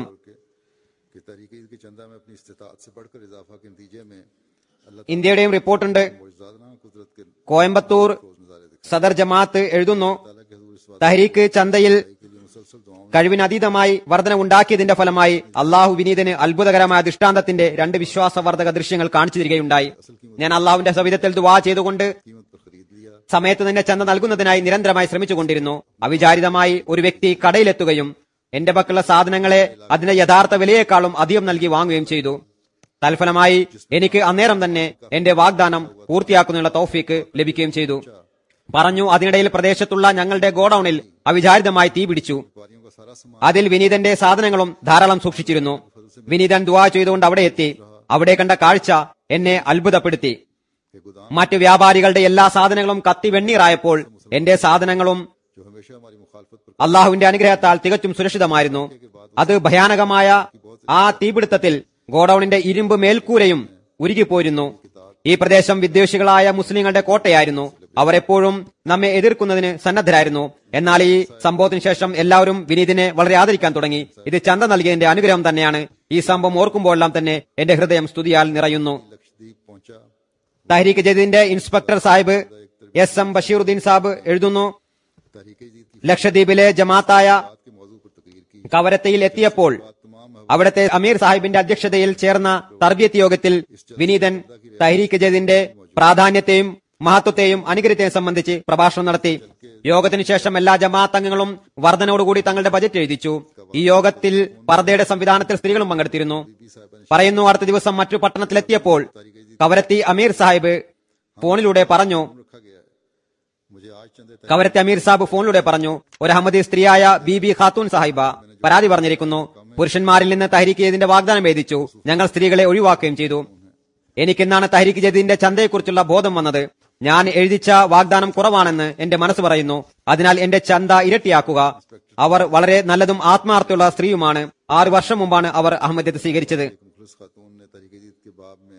Speaker 1: कि तहरीक ईद की चंदा में अपनी इस्तात से बढ़कर इजाफा के नतीजे में अल्लाह
Speaker 2: ഇന്ത്യയുടെയും റിപ്പോർട്ടുണ്ട്
Speaker 1: मुजादना कुदरत के
Speaker 2: കോയമ്പത്തൂർ
Speaker 1: रोज नजारे दिखाने
Speaker 2: സദർ ജമാഅത്ത് എഴുതുന്നു
Speaker 1: ताला के हजूर इस
Speaker 2: തഹരീക്ക് ചന്തയിൽ
Speaker 1: के लिए मुसलसल दुआओं
Speaker 2: കഴിവിനതീതമായി വർധനവുണ്ടാക്കിയതിന്റെ ഫലമായി അള്ളാഹു വിനീതന് അത്ഭുതകരമായ ദൃഷ്ടാന്തത്തിന്റെ രണ്ട് വിശ്വാസവർദ്ധക ദൃശ്യങ്ങൾ കാണിച്ചു തരികയുണ്ടായി ഞാൻ അള്ളാഹുവിന്റെ സവിധത്തിൽ ദുവാ ചെയ്തുകൊണ്ട്
Speaker 1: कीमत पर खरीद लिया
Speaker 2: സമയത്ത് തന്നെ ചന്ത നൽകുന്നതിനായി നിരന്തരമായി ശ്രമിച്ചുകൊണ്ടിരുന്നു അവിചാരിതമായി ഒരു വ്യക്തി കടയിലെത്തുകയും എന്റെ പക്കലുള്ള സാധനങ്ങളെ അതിന്റെ യഥാർത്ഥ വിലയേക്കാളും അധികം നൽകി വാങ്ങുകയും ചെയ്തു തൽഫലമായി എനിക്ക് അന്നേരം തന്നെ എന്റെ വാഗ്ദാനം പൂർത്തിയാക്കുന്നതിനുള്ള തൗഫീക്ക് ലഭിക്കുകയും ചെയ്തു പറഞ്ഞു അതിനിടയിൽ പ്രദേശത്തുള്ള ഞങ്ങളുടെ ഗോഡൌണിൽ അവിചാരിതമായി തീ പിടിച്ചു
Speaker 1: व्यापारियों का सारा सामान
Speaker 2: അതിൽ വിനീതന്റെ സാധനങ്ങളും ധാരാളം സൂക്ഷിച്ചിരുന്നു വിനീതൻ ദുവാ ചെയ്തുകൊണ്ട് അവിടെ എത്തി അവിടെ കണ്ട കാഴ്ച എന്നെ അത്ഭുതപ്പെടുത്തി
Speaker 1: के गोदाम
Speaker 2: മറ്റു വ്യാപാരികളുടെ എല്ലാ സാധനങ്ങളും കത്തി വെണ്ണീറായപ്പോൾ എന്റെ സാധനങ്ങളും
Speaker 1: जो हमेशा हमारी मुखालफत पर
Speaker 2: അള്ളാഹുവിന്റെ അനുഗ്രഹത്താൽ തികച്ചും സുരക്ഷിതമായിരുന്നു അത് ഭയാനകമായ ആ തീപിടുത്തത്തിൽ ഗോഡൌണിന്റെ ഇരുമ്പ് മേൽക്കൂരയും ഉരുകിപ്പോയിരുന്നു ഈ പ്രദേശം വിദ്വേഷികളായ മുസ്ലിങ്ങളുടെ കോട്ടയായിരുന്നു അവർ എപ്പോഴും നമ്മെ എതിർക്കുന്നതിന് സന്നദ്ധരായിരുന്നു എന്നാൽ ഈ സംഭവത്തിന് ശേഷം എല്ലാവരും വിനീതിനെ വളരെ ആദരിക്കാൻ തുടങ്ങി ഇത് ചന്ത നൽകിയതിന്റെ അനുഗ്രഹം തന്നെയാണ് ഈ സംഭവം ഓർക്കുമ്പോഴെല്ലാം തന്നെ എന്റെ ഹൃദയം സ്തുതിയാൽ നിറയുന്നു
Speaker 1: लक्षद्वीप पहुंचा
Speaker 2: തഹരീക്ക് ജദീദിന്റെ inspector Sahib S M Basheeruddin Sahib എഴുതുന്നു
Speaker 1: तहरीक ईद की
Speaker 2: ലക്ഷദ്വീപിലെ ജമാത്തായ
Speaker 1: बात के मौजू पर तकरीर की
Speaker 2: കവരത്തയിൽ എത്തിയപ്പോൾ
Speaker 1: बात तमाम
Speaker 2: അവിടുത്തെ അമീർ സാഹിബിന്റെ അധ്യക്ഷതയിൽ ചേർന്ന തർബിയത്ത് യോഗത്തിൽ വിനീതൻ തഹരീക്ക് ജദിന്റെ പ്രാധാന്യത്തെയും മഹത്വത്തെയും അനുഗ്രഹത്തെയും സംബന്ധിച്ച് പ്രഭാഷണം നടത്തി യോഗത്തിനു ശേഷം എല്ലാ ജമാഅത്ത് അംഗങ്ങളും വർധനയോടുകൂടി തങ്ങളുടെ ബജറ്റ് എഴുതിച്ചു ഈ യോഗത്തിൽ പർദ്ദയുടെ സംവിധാനത്തിൽ സ്ത്രീകളും പങ്കെടുത്തിരുന്നു പറയുന്നു അടുത്ത ദിവസം മറ്റു പട്ടണത്തിലെത്തിയപ്പോൾ കവരത്തി അമീർ സാഹിബ് ഫോണിലൂടെ പറഞ്ഞു
Speaker 1: रखा गया है मुझे आज चंद
Speaker 2: കവരത്തെ അമീർ സാബ് ഫോണിലൂടെ പറഞ്ഞു ഒരു അഹമ്മദി സ്ത്രീയായ ബി ബി ഖാത്തൂൻ സാഹിബ പരാതി പറഞ്ഞിരിക്കുന്നു പുരുഷന്മാരിൽ നിന്ന് തഹരീക്ക് ജദീദിന്റെ വാഗ്ദാനം എഴുതിച്ചു ഞങ്ങൾ സ്ത്രീകളെ ഒഴിവാക്കുകയും ചെയ്തു എനിക്കിന്നാണ് തഹരീക്ക് ജദീദിന്റെ ചന്തയെക്കുറിച്ചുള്ള ബോധം വന്നത് ഞാൻ എഴുതിച്ച വാഗ്ദാനം കുറവാണെന്ന് എന്റെ മനസ്സ് പറയുന്നു അതിനാൽ എന്റെ ചന്ത ഇരട്ടിയാക്കുക അവർ വളരെ നല്ലതും ആത്മാർത്ഥമുള്ള സ്ത്രീയുമാണ് ആറു വർഷം മുമ്പാണ് അവർ അഹമ്മദിയത്ത് സ്വീകരിച്ചത്
Speaker 1: मुखलिस खातून ने तहरीक ईद के बाब में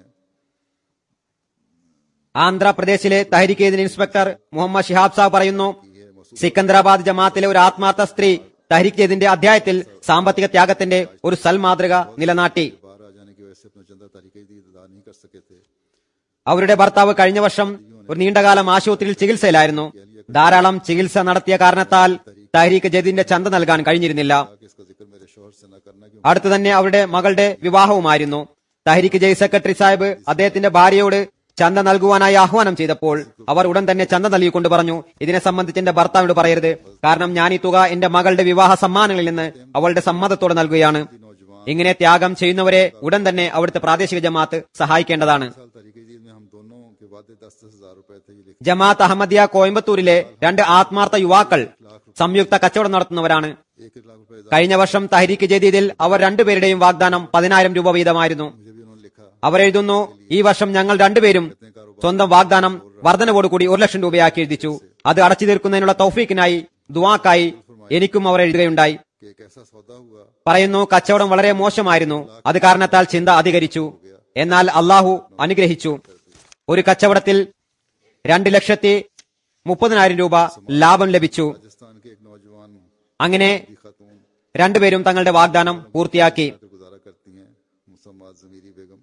Speaker 2: ആന്ധ്രാപ്രദേശിലെ തഹരീക്ക് ജദീദ് ഇൻസ്പെക്ടർ മുഹമ്മദ് ഷിഹാബ് സാഹ് പറയുന്നു സിക്കന്ദരാബാദ് ജമാഅത്തിലെ ഒരു ആത്മാർത്ഥ സ്ത്രീ തഹരീക്ക് ജദീദിന്റെ അധ്യായത്തിൽ സാമ്പത്തിക ത്യാഗത്തിന്റെ ഒരു സൽമാതൃക നിലനാട്ടി
Speaker 1: बाहर आ जाने की वजह से अपना चंदा तहरीक ईद अदा नहीं कर सके थे
Speaker 2: അവരുടെ ഭർത്താവ് കഴിഞ്ഞ വർഷം ഒരു നീണ്ടകാലം ആശുപത്രിയിൽ ചികിത്സയിലായിരുന്നു ധാരാളം ചികിത്സ നടത്തിയ കാരണത്താൽ തഹരീക്ക് ജദീദിന്റെ ചന്ത നൽകാൻ കഴിഞ്ഞിരുന്നില്ല
Speaker 1: कि इसका जिक्र मेरे शोहर से न करना क्यों
Speaker 2: അടുത്തു തന്നെ അവരുടെ മകളുടെ വിവാഹവുമായിരുന്നു തഹരീക്ക് ജയ് സെക്രട്ടറി സാഹിബ് അദ്ദേഹത്തിന്റെ ഭാര്യയോട് ചന്ത നൽകുവാനായി ആഹ്വാനം ചെയ്തപ്പോൾ അവർ ഉടൻ തന്നെ ചന്ത നൽകിക്കൊണ്ട് പറഞ്ഞു ഇതിനെ സംബന്ധിച്ച് എന്റെ ഭർത്താവിനോട് പറയരുത് കാരണം ഞാൻ ഈ തുക എന്റെ മകളുടെ വിവാഹ സമ്മാനങ്ങളിൽ നിന്ന് അവളുടെ സമ്മതത്തോടെ നൽകുകയാണ് ഇങ്ങനെ ത്യാഗം ചെയ്യുന്നവരെ ഉടൻ തന്നെ അവിടുത്തെ പ്രാദേശിക ജമാഅത്ത് സഹായിക്കേണ്ടതാണ്
Speaker 1: साल तहरीक ईद में हम दोनों के वादे दस दस हजार रुपए थे ये लिख
Speaker 2: ജമാഅത്ത് അഹമ്മദിയ കോയമ്പത്തൂരിലെ രണ്ട് ആത്മാർത്ഥ യുവാക്കൾ സംയുക്ത കച്ചവടം നടത്തുന്നവരാണ്
Speaker 1: एक एक लाख रुपए
Speaker 2: കഴിഞ്ഞ വർഷം തഹരീക്ക് ജദീദിൽ അവർ രണ്ടുപേരുടെയും വാഗ്ദാനം പതിനായിരം രൂപ വീതമായിരുന്നു
Speaker 1: मुझे भी उन्होंने लिखा
Speaker 2: അവരെഴുതുന്നു ഈ വർഷം ഞങ്ങൾ രണ്ടുപേരും സ്വന്തം വാഗ്ദാനം വർധനവോടുകൂടി ഒരു ലക്ഷം രൂപയാക്കി എഴുതിച്ചു അത് അടച്ചു തീർക്കുന്നതിനുള്ള തൗഫീക്കിനായി ദുവാക്കായി എനിക്കും അവർ എഴുതുകയുണ്ടായി
Speaker 1: कि एक ऐसा सौदा हुआ
Speaker 2: പറയുന്നു കച്ചവടം വളരെ മോശമായിരുന്നു അത് കാരണത്താൽ ചിന്ത അധികരിച്ചു എന്നാൽ അള്ളാഹു അനുഗ്രഹിച്ചു ഒരു കച്ചവടത്തിൽ രണ്ട് ലക്ഷത്തി മുപ്പതിനായിരം രൂപ ലാഭം ലഭിച്ചു
Speaker 1: राजस्थान के एक नौजवान
Speaker 2: അങ്ങനെ
Speaker 1: खातून
Speaker 2: രണ്ടുപേരും തങ്ങളുടെ വാഗ്ദാനം പൂർത്തിയാക്കി
Speaker 1: कर गुजारा करती हैं मुसम्माद जमीरी बेगम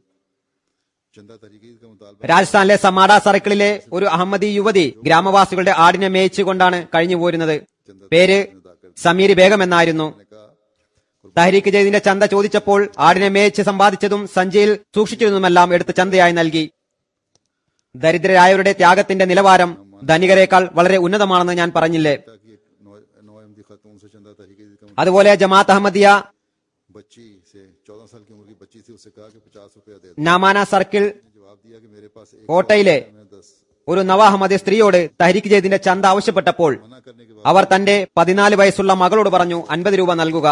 Speaker 1: चंदा तहरीक ईद का मुतालबा
Speaker 2: രാജസ്ഥാനിലെ സമാഡ സർക്കിളിലെ ഒരു അഹമ്മദി യുവതി ഗ്രാമവാസികളുടെ ആടിനെ മേയിച്ചുകൊണ്ടാണ് കഴിഞ്ഞു പോരുന്നത് പേര് സമീർ ബേഗം എന്നായിരുന്നു
Speaker 1: ने कहा
Speaker 2: തഹരീക്ക് ജയ്ദിന്റെ ചന്ത ചോദിച്ചപ്പോൾ ആടിനെ മേയിച്ച് സമ്പാദിച്ചതും സഞ്ചിയിൽ സൂക്ഷിച്ചിരുന്നതുമെല്ലാം എടുത്ത് ചന്തയായി നൽകി ദരിദ്രരായവരുടെ ത്യാഗത്തിന്റെ നിലവാരം ധനികരെക്കാൾ വളരെ ഉന്നതമാണെന്ന് ഞാൻ പറഞ്ഞില്ലേ
Speaker 1: कि एक नौ नौ अहमदी खातून से चंदा तहरीक ईद का
Speaker 2: അതുപോലെ ജമാഅത്ത് അഹമ്മദിയ
Speaker 1: बच्ची से चौदह साल की उम्र की बच्ची थी उससे कहा कि पचास रुपया दे दो
Speaker 2: നാമാന സർക്കിൾ
Speaker 1: जवाब दिया कि मेरे पास एक
Speaker 2: കോട്ടയിലെ
Speaker 1: में दस
Speaker 2: ഒരു നവ അഹമ്മദി സ്ത്രീയോട് തഹരീക്ക് ജയ്ദിന്റെ ചന്ത ആവശ്യപ്പെട്ടപ്പോൾ
Speaker 1: मना करने के बाद
Speaker 2: അവർ തന്റെ പതിനാല് വയസ്സുള്ള മകളോട് പറഞ്ഞു അൻപത് രൂപ നൽകുക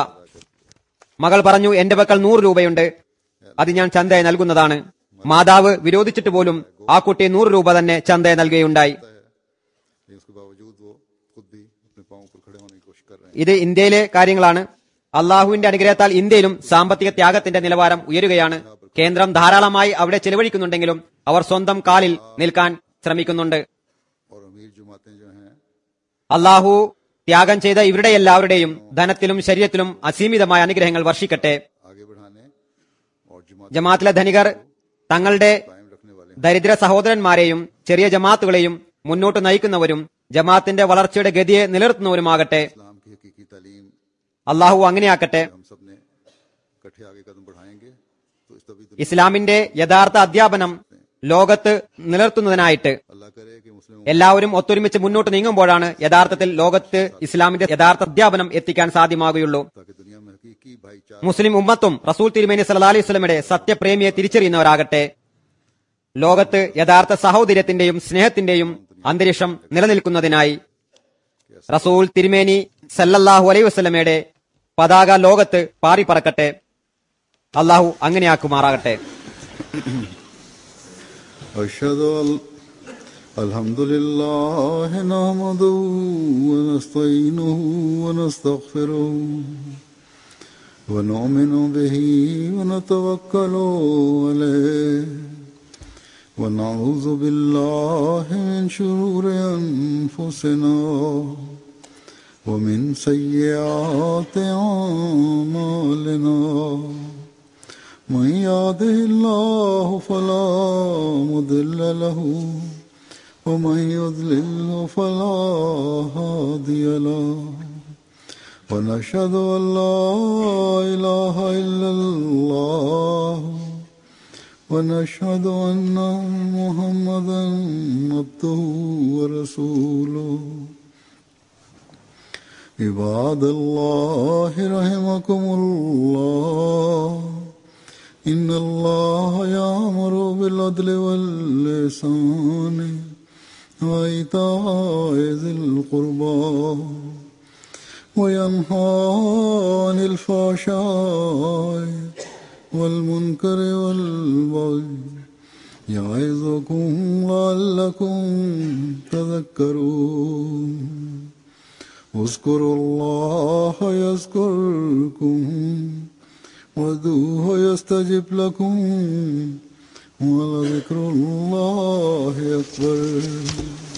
Speaker 2: മകൾ പറഞ്ഞു എന്റെ പക്കൽ നൂറ് രൂപയുണ്ട് അത് ഞാൻ ചന്തയെ നൽകുന്നതാണ് മാതാവ് വിരോധിച്ചിട്ട് പോലും ആ കുട്ടി നൂറ് രൂപ തന്നെ ചന്തയെ നൽകുകയുണ്ടായി
Speaker 1: लेकिन उसके बावजूद वो खुद भी अपने पाँव पर खड़े होने की कोशिश कर रहे हैं
Speaker 2: ഇത് ഇന്ത്യയിലെ കാര്യങ്ങളാണ് അള്ളാഹുവിന്റെ അനുഗ്രഹത്താൽ ഇന്ത്യയിലും സാമ്പത്തിക ത്യാഗത്തിന്റെ നിലവാരം ഉയരുകയാണ് കേന്ദ്രം ധാരാളമായി അവിടെ ചെലവഴിക്കുന്നുണ്ടെങ്കിലും അവർ സ്വന്തം കാലിൽ നിൽക്കാൻ ശ്രമിക്കുന്നുണ്ട്
Speaker 1: और अमीर जमातें जो हैं
Speaker 2: അള്ളാഹു ത്യാഗം ചെയ്ത ഇവരുടെ എല്ലാവരുടെയും ധനത്തിലും ശരീരത്തിലും അസീമിതമായ അനുഗ്രഹങ്ങൾ വർഷിക്കട്ടെ
Speaker 1: आगे बढ़ाने और जमात
Speaker 2: ജമാഅത്തിലെ ധനികർ തങ്ങളുടെ
Speaker 1: कायम रखने वाले
Speaker 2: ദരിദ്ര സഹോദരന്മാരെയും ചെറിയ ജമാഅത്തുകളെയും മുന്നോട്ട് നയിക്കുന്നവരും ജമാഅത്തിന്റെ വളർച്ചയുടെ ഗതിയെ നിലനിർത്തുന്നവരുമാകട്ടെ
Speaker 1: इस्लाम की हकीकी तालीम
Speaker 2: അള്ളാഹു അങ്ങനെയാക്കട്ടെ
Speaker 1: हम सब ने इकट्ठे आगे कदम बढ़ाएंगे तो इस तभी
Speaker 2: ഇസ്ലാമിന്റെ യഥാർത്ഥ അധ്യാപനം ലോകത്ത് നിലനിർത്തുന്നതിനായിട്ട്
Speaker 1: अल्लाह करे कि मुस्लिम
Speaker 2: എല്ലാവരും ഒത്തൊരുമിച്ച് മുന്നോട്ട് നീങ്ങുമ്പോഴാണ് യഥാർത്ഥത്തിൽ ലോകത്ത് ഇസ്ലാമിന്റെ യഥാർത്ഥ അധ്യാപനം എത്തിക്കാൻ സാധ്യമാകുകയുള്ളൂ
Speaker 1: ताकि दुनिया में हकीकी भाईचारा
Speaker 2: മുസ്ലിം ഉമ്മത്തും റസൂൽ തിരുമേനി സല്ലാ അലൈഹി സ്വലമിയുടെ സത്യപ്രേമിയെ തിരിച്ചറിയുന്നവരാകട്ടെ ലോകത്ത് യഥാർത്ഥ സഹോദര്യത്തിന്റെയും സ്നേഹത്തിന്റെയും അന്തരീക്ഷം നിലനിൽക്കുന്നതിനായി റസൂൽ തിരുമേനി സല്ലല്ലാഹു അലൈഹി വസ്ലമയുടെ പതാക ലോകത്ത് പാറിപ്പറക്കട്ടെ അള്ളാഹു അങ്ങനെയാക്കുമാറാകട്ടെ
Speaker 1: أشهد أن الحمد لله نحمده ونستعينه ونستغفره ونؤمن به ونتوكل عليه ونعوذ بالله من شرور أنفسنا ومن سيئات أعمالنا من يهده الله فلا مضل له ومن يضلل فلا هادي له ونشهد أن لا إله إلا الله ونشهد أن محمدا عبده ورسوله عباد الله رحمكم الله إن الله يأمر بالعدل واللسان وإيتاء ذي القربى وينهى عن الفحشاء والمنكر والبغي يعظكم لعلكم تذكرون اذكروا الله يذكركم وادعوه يستجب لكم ولذكر الله أكبر